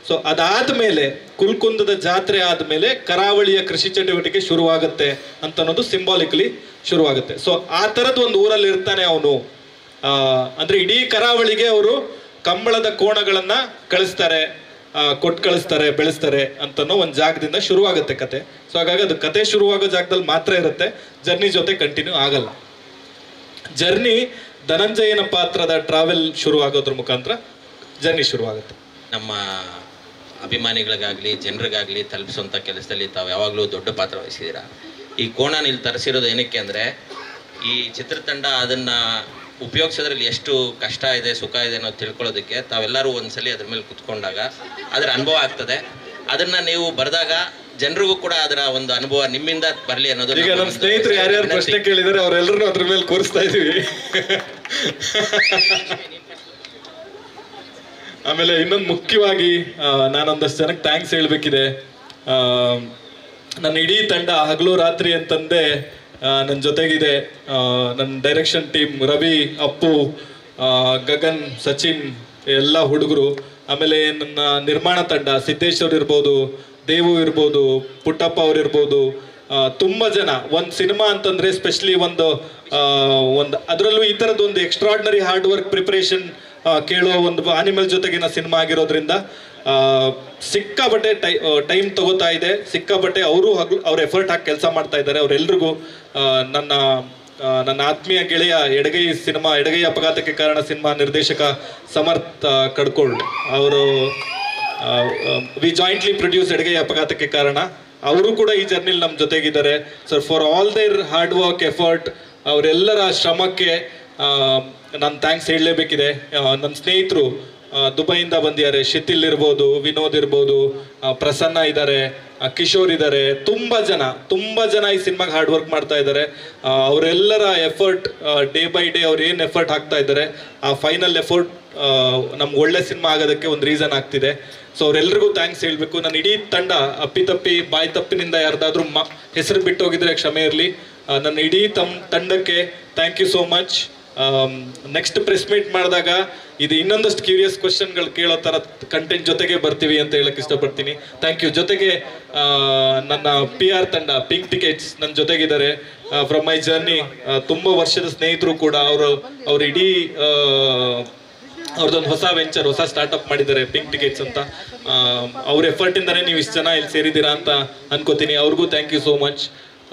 ಸೊ ಅದಾದ್ಮೇಲೆ ಕುಲ್ಕುಂದದ ಜಾತ್ರೆ ಆದ್ಮೇಲೆ ಕರಾವಳಿಯ ಕೃಷಿ ಚಟುವಟಿಕೆ ಶುರುವಾಗುತ್ತೆ ಅಂತ ಅನ್ನೋದು ಸಿಂಬಾಲಿಕಲಿ ಶುರುವಾಗುತ್ತೆ ಸೊ ಆ ಥರದ್ದು ಒಂದು ಊರಲ್ಲಿ ಇರ್ತಾನೆ ಅವನು ಅಂದ್ರೆ ಇಡೀ ಕರಾವಳಿಗೆ ಅವರು ಕಂಬಳದ ಕೋಣಗಳನ್ನ ಕಳಿಸ್ತಾರೆ ಕೊಟ್ಟು ಕಳಿಸ್ತಾರೆ ಬೆಳೆಸ್ತಾರೆ ಅಂತನೋ ಒಂದು ಜಾಗದಿಂದ ಶುರುವಾಗುತ್ತೆ ಕತೆ ಸೊ ಹಾಗಾಗಿ ಅದು ಕತೆ ಶುರುವಾಗೋ ಜಾಗದಲ್ಲಿ ಮಾತ್ರ ಇರುತ್ತೆ ಜರ್ನಿ ಜೊತೆ ಕಂಟಿನ್ಯೂ ಆಗಲ್ಲ ಜರ್ನಿ ಧನಂಜಯನ ಪಾತ್ರದ ಟ್ರಾವೆಲ್ ಶುರುವಾಗೋದ್ರ ಮುಖಾಂತರ ಜರ್ನಿ ಶುರುವಾಗುತ್ತೆ ನಮ್ಮ ಅಭಿಮಾನಿಗಳಿಗಾಗಲಿ ಜನರಿಗಾಗಲಿ ತಲುಪಿಸುವಂಥ ಕೆಲಸದಲ್ಲಿ ತಾವು ಯಾವಾಗಲೂ ದೊಡ್ಡ ಪಾತ್ರ ವಹಿಸಿದ್ದೀರಾ ಈ ಕೋಣನ ಇಲ್ಲಿ ತರಿಸಿರೋದು ಏನಕ್ಕೆ ಅಂದರೆ ಈ ಚಿತ್ರತಂಡ ಅದನ್ನು ಉಪಯೋಗಿಸೋದ್ರಲ್ಲಿ ಎಷ್ಟು ಕಷ್ಟ ಇದೆ ಸುಖ ಇದೆ ಅನ್ನೋದು ತಿಳ್ಕೊಳ್ಳೋದಕ್ಕೆ ತಾವೆಲ್ಲರೂ ಒಂದ್ಸಲಿ ಅದ್ರ ಮೇಲೆ ಕುತ್ಕೊಂಡಾಗ ಅದರ ಅನುಭವ ಆಗ್ತದೆ ಅದನ್ನ ನೀವು ಬರೆದಾಗ ಜನರಿಗೂ ಕೂಡ ಅದರ ಒಂದು ಅನುಭವ ನಿಮ್ಮಿಂದ ಬರಲಿ ಅನ್ನೋದು ಈಗ ನಮ್ಮ ನಮ್ಮ ಒಂದು ಸ್ನೇಹಿತರು ಯಾರ್ಯಾರು ವಿನಂತಿ. ಪ್ರಶ್ನೆ ಕೇಳಿದಾರೆ ಅವರೆಲ್ಲರೂ ಅದ್ರ ಮೇಲೆ ಕೂರಿಸ್ತಾ ಇದೀವಿ ಆಮೇಲೆ ಇನ್ನೊಂದು ಮುಖ್ಯವಾಗಿ ಆ, ನಾನೊಂದಷ್ಟು ಜನಕ್ಕೆ ಥ್ಯಾಂಕ್ಸ್ ಹೇಳ್ಬೇಕಿದೆ ಆ, ನನ್ನ ಇಡೀ ತಂಡ ಹಗಲು ರಾತ್ರಿ ಅಂತಂದೆ ನನ್ನ ಜೊತೆಗಿದೆ ಆ, ನನ್ನ ಡೈರೆಕ್ಷನ್ ಟೀಮ್ ರವಿ ಅಪ್ಪು ಆ, ಗಗನ್ ಸಚಿನ್ ಎಲ್ಲ ಹುಡುಗರು ಆಮೇಲೆ ನನ್ನ ನಿರ್ಮಾಣ ತಂಡ ಸಿದ್ದೇಶ್ ಅವ್ರು ಇರ್ಬೋದು ದೇವು ಇರ್ಬೋದು ಪುಟ್ಟಪ್ಪ ಅವ್ರು ಇರ್ಬೋದು ಆ, ತುಂಬಾ ಜನ ಒಂದು ಸಿನಿಮಾ ಅಂತಂದ್ರೆ ಸ್ಪೆಷಲಿ ಒಂದು ಆ, ಒಂದು ಅದರಲ್ಲೂ ಈ ಥರದ್ದು ಒಂದು ಎಕ್ಸ್ಟ್ರಾರ್ಡಿನರಿ ಹಾರ್ಡ್ ವರ್ಕ್ ಪ್ರಿಪರೇಷನ್ ಕೇಳುವ ಒಂದು ಆನಿಮಲ್ ಜೊತೆಗಿನ ಸಿನಿಮಾ ಆಗಿರೋದ್ರಿಂದ ಆ, ಸಿಕ್ಕಾಪಟ್ಟೆ ಟೈ ಟೈಮ್ ತಗೋತಾ ಇದೆ ಸಿಕ್ಕಾಪಟ್ಟೆ ಅವರು ಹಗಲು ಅವ್ರ ಎಫರ್ಟ್ ಹಾಕಿ ಕೆಲಸ ಮಾಡ್ತಾ ಇದ್ದಾರೆ ಅವರೆಲ್ರಿಗೂ ನನ್ನ ಆ, ನನ್ನ ಆತ್ಮೀಯ ಗೆಳೆಯ ಎಡಗೈ ಸಿನಿಮಾ ಎಡಗೈ ಅಪಘಾತಕ್ಕೆ ಕಾರಣ ಸಿನಿಮಾ ನಿರ್ದೇಶಕ ಸಮರ್ಥ್ ಆ, ಕಡ್ಕೋಳ್ ಅವರು ವಿ ಜಾಯಿಂಟ್ಲಿ ಪ್ರೊಡ್ಯೂಸ್ ಎಡಗೈ ಅಪಘಾತಕ್ಕೆ ಕಾರಣ ಅವರು ಕೂಡ ಈ ಜರ್ನಿಲಿ ನಮ್ಮ ಜೊತೆಗಿದ್ದಾರೆ sir for all their hard work effort ಅವರೆಲ್ಲರ ಶ್ರಮಕ್ಕೆ ನಾನು ಥ್ಯಾಂಕ್ಸ್ ಹೇಳಲೇಬೇಕಿದೆ ನನ್ನ ಸ್ನೇಹಿತರು ಆ, ದುಬೈಯಿಂದ ಬಂದಿದ್ದಾರೆ ಶಿಥಿಲ್ ಇರ್ಬೋದು ವಿನೋದ್ ಇರ್ಬೋದು ಆ, ಪ್ರಸನ್ನ ಇದ್ದಾರೆ ಆ, ಕಿಶೋರ್ ಇದ್ದಾರೆ ತುಂಬ ಜನ ತುಂಬ ಜನ ಈ ಸಿನಿಮಾಗೆ ಹಾರ್ಡ್ ವರ್ಕ್ ಮಾಡ್ತಾ ಇದ್ದಾರೆ ಆ, ಅವರೆಲ್ಲರ ಎಫರ್ಟ್ ಡೇ ಬೈ ಡೇ ಅವ್ರು ಏನು ಎಫರ್ಟ್ ಹಾಕ್ತಾ ಇದ್ದಾರೆ ಆ ಫೈನಲ್ ಎಫರ್ಟ್ ನಮ್ಗೆ ಒಳ್ಳೆ ಸಿನಿಮಾ ಆಗೋದಕ್ಕೆ ಒಂದು ರೀಸನ್ ಆಗ್ತಿದೆ ಸೊ ಅವರೆಲ್ಲರಿಗೂ ಥ್ಯಾಂಕ್ಸ್ ಹೇಳಬೇಕು ನನ್ನ ಇಡೀ ತಂಡ ಅಪ್ಪಿತಪ್ಪಿ ಬಾಯಿ ತಪ್ಪಿನಿಂದ ಯಾರ್ದಾದ್ರೂ ಮ ಹೆಸರು ಬಿಟ್ಟು ಹೋಗಿದ್ರೆ ಕ್ಷಮೆ ಇರಲಿ ನನ್ನ ಇಡೀ ತಮ್ ತಂಡಕ್ಕೆ thank you so much next press meet ಮಾಡಿದಾಗ ಇದು ಇನ್ನೊಂದಷ್ಟು ಕ್ಯೂರಿಯಸ್ ಕ್ವಶನ್ಗಳು ಕೇಳೋ ಥರ ಕಂಟೆಂಟ್ ಜೊತೆಗೆ ಬರ್ತೀವಿ ಅಂತ ಹೇಳಕ್ ಇಷ್ಟಪಡ್ತೀನಿ ಥ್ಯಾಂಕ್ ಯು ಜೊತೆಗೆ ಆ, ನನ್ನ ಪಿ ಆರ್ ತಂಡ ಪಿಂಕ್ ಟಿಕೆಟ್ಸ್ ನನ್ನ ಜೊತೆಗಿದ್ದಾರೆ ಫ್ರಮ್ ಮೈ ಜರ್ನಿ ತುಂಬ ವರ್ಷದ ಸ್ನೇಹಿತರು ಕೂಡ ಅವರು ಅವ್ರ ಇಡೀ ಆ, ಅವ್ರದ್ದೊಂದು ಹೊಸ ವೆಂಚರ್ ಹೊಸ ಸ್ಟಾರ್ಟ್ಅಪ್ ಮಾಡಿದ್ದಾರೆ ಪಿಂಕ್ ಟಿಕೆಟ್ಸ್ ಅಂತ ಆ, ಅವ್ರ ಎಫರ್ಟ್ ಇಂದಾನೆ ನೀವು ಇಷ್ಟು ಜನ ಇಲ್ಲಿ ಸೇರಿದ್ದೀರಾ ಅಂತ ಅನ್ಕೋತೀನಿ ಅವ್ರಿಗೂ thank you so much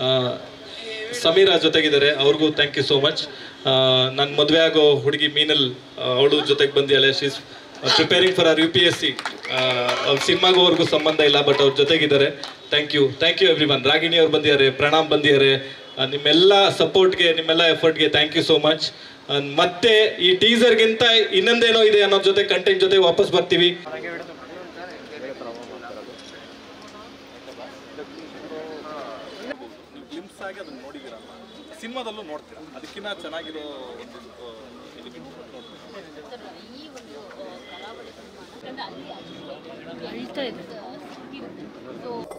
Sameera ಜೊತೆಗಿದ್ದಾರೆ ಅವ್ರಿಗೂ ಥ್ಯಾಂಕ್ ಯು ಸೋ ಮಚ್ ನನ್ನ ಮದುವೆ ಆಗೋ ಹುಡುಗಿ ಮೀನಲ್ ಅವಳು ಜೊತೆಗೆ ಬಂದಿದ್ದಾಳೆ she's preparing for R U P S C ಅವ್ರ ಸಿನಿಮಾಗೋವರೆಗೂ ಸಂಬಂಧ ಇಲ್ಲ ಬಟ್ ಅವ್ರ ಜೊತೆಗಿದ್ದಾರೆ thank you thank you everyone Ragini ಅವ್ರು ಬಂದಿದ್ದಾರೆ ಪ್ರಣಾಮ್ ಬಂದಿದ್ದಾರೆ ಆ, ನಿಮ್ಮೆಲ್ಲ ಸಪೋರ್ಟ್ಗೆ ನಿಮ್ಮೆಲ್ಲ ಎಫರ್ಟ್ಗೆ ಥ್ಯಾಂಕ್ ಯು ಸೋ ಮಚ್ ಮತ್ತೆ ಈ ಟೀಸರ್ಗಿಂತ ಇನ್ನೊಂದೇನೋ ಇದೆ ಅನ್ನೋ ಜೊತೆ ಕಂಟೆಂಟ್ ಜೊತೆ ವಾಪಸ್ ಬರ್ತೀವಿ ಗ್ಲಿಮ್ಸ್ ಆಗಿ ಅದನ್ನ ನೋಡಿದಿರಲ್ಲ ಸಿನಿಮಾದಲ್ಲೂ ನೋಡ್ತೀರಾ ಅದಕ್ಕಿಂತ ಚೆನ್ನಾಗಿರೋ ಒಂದು ಅಳ್ತಾ ಇದೆ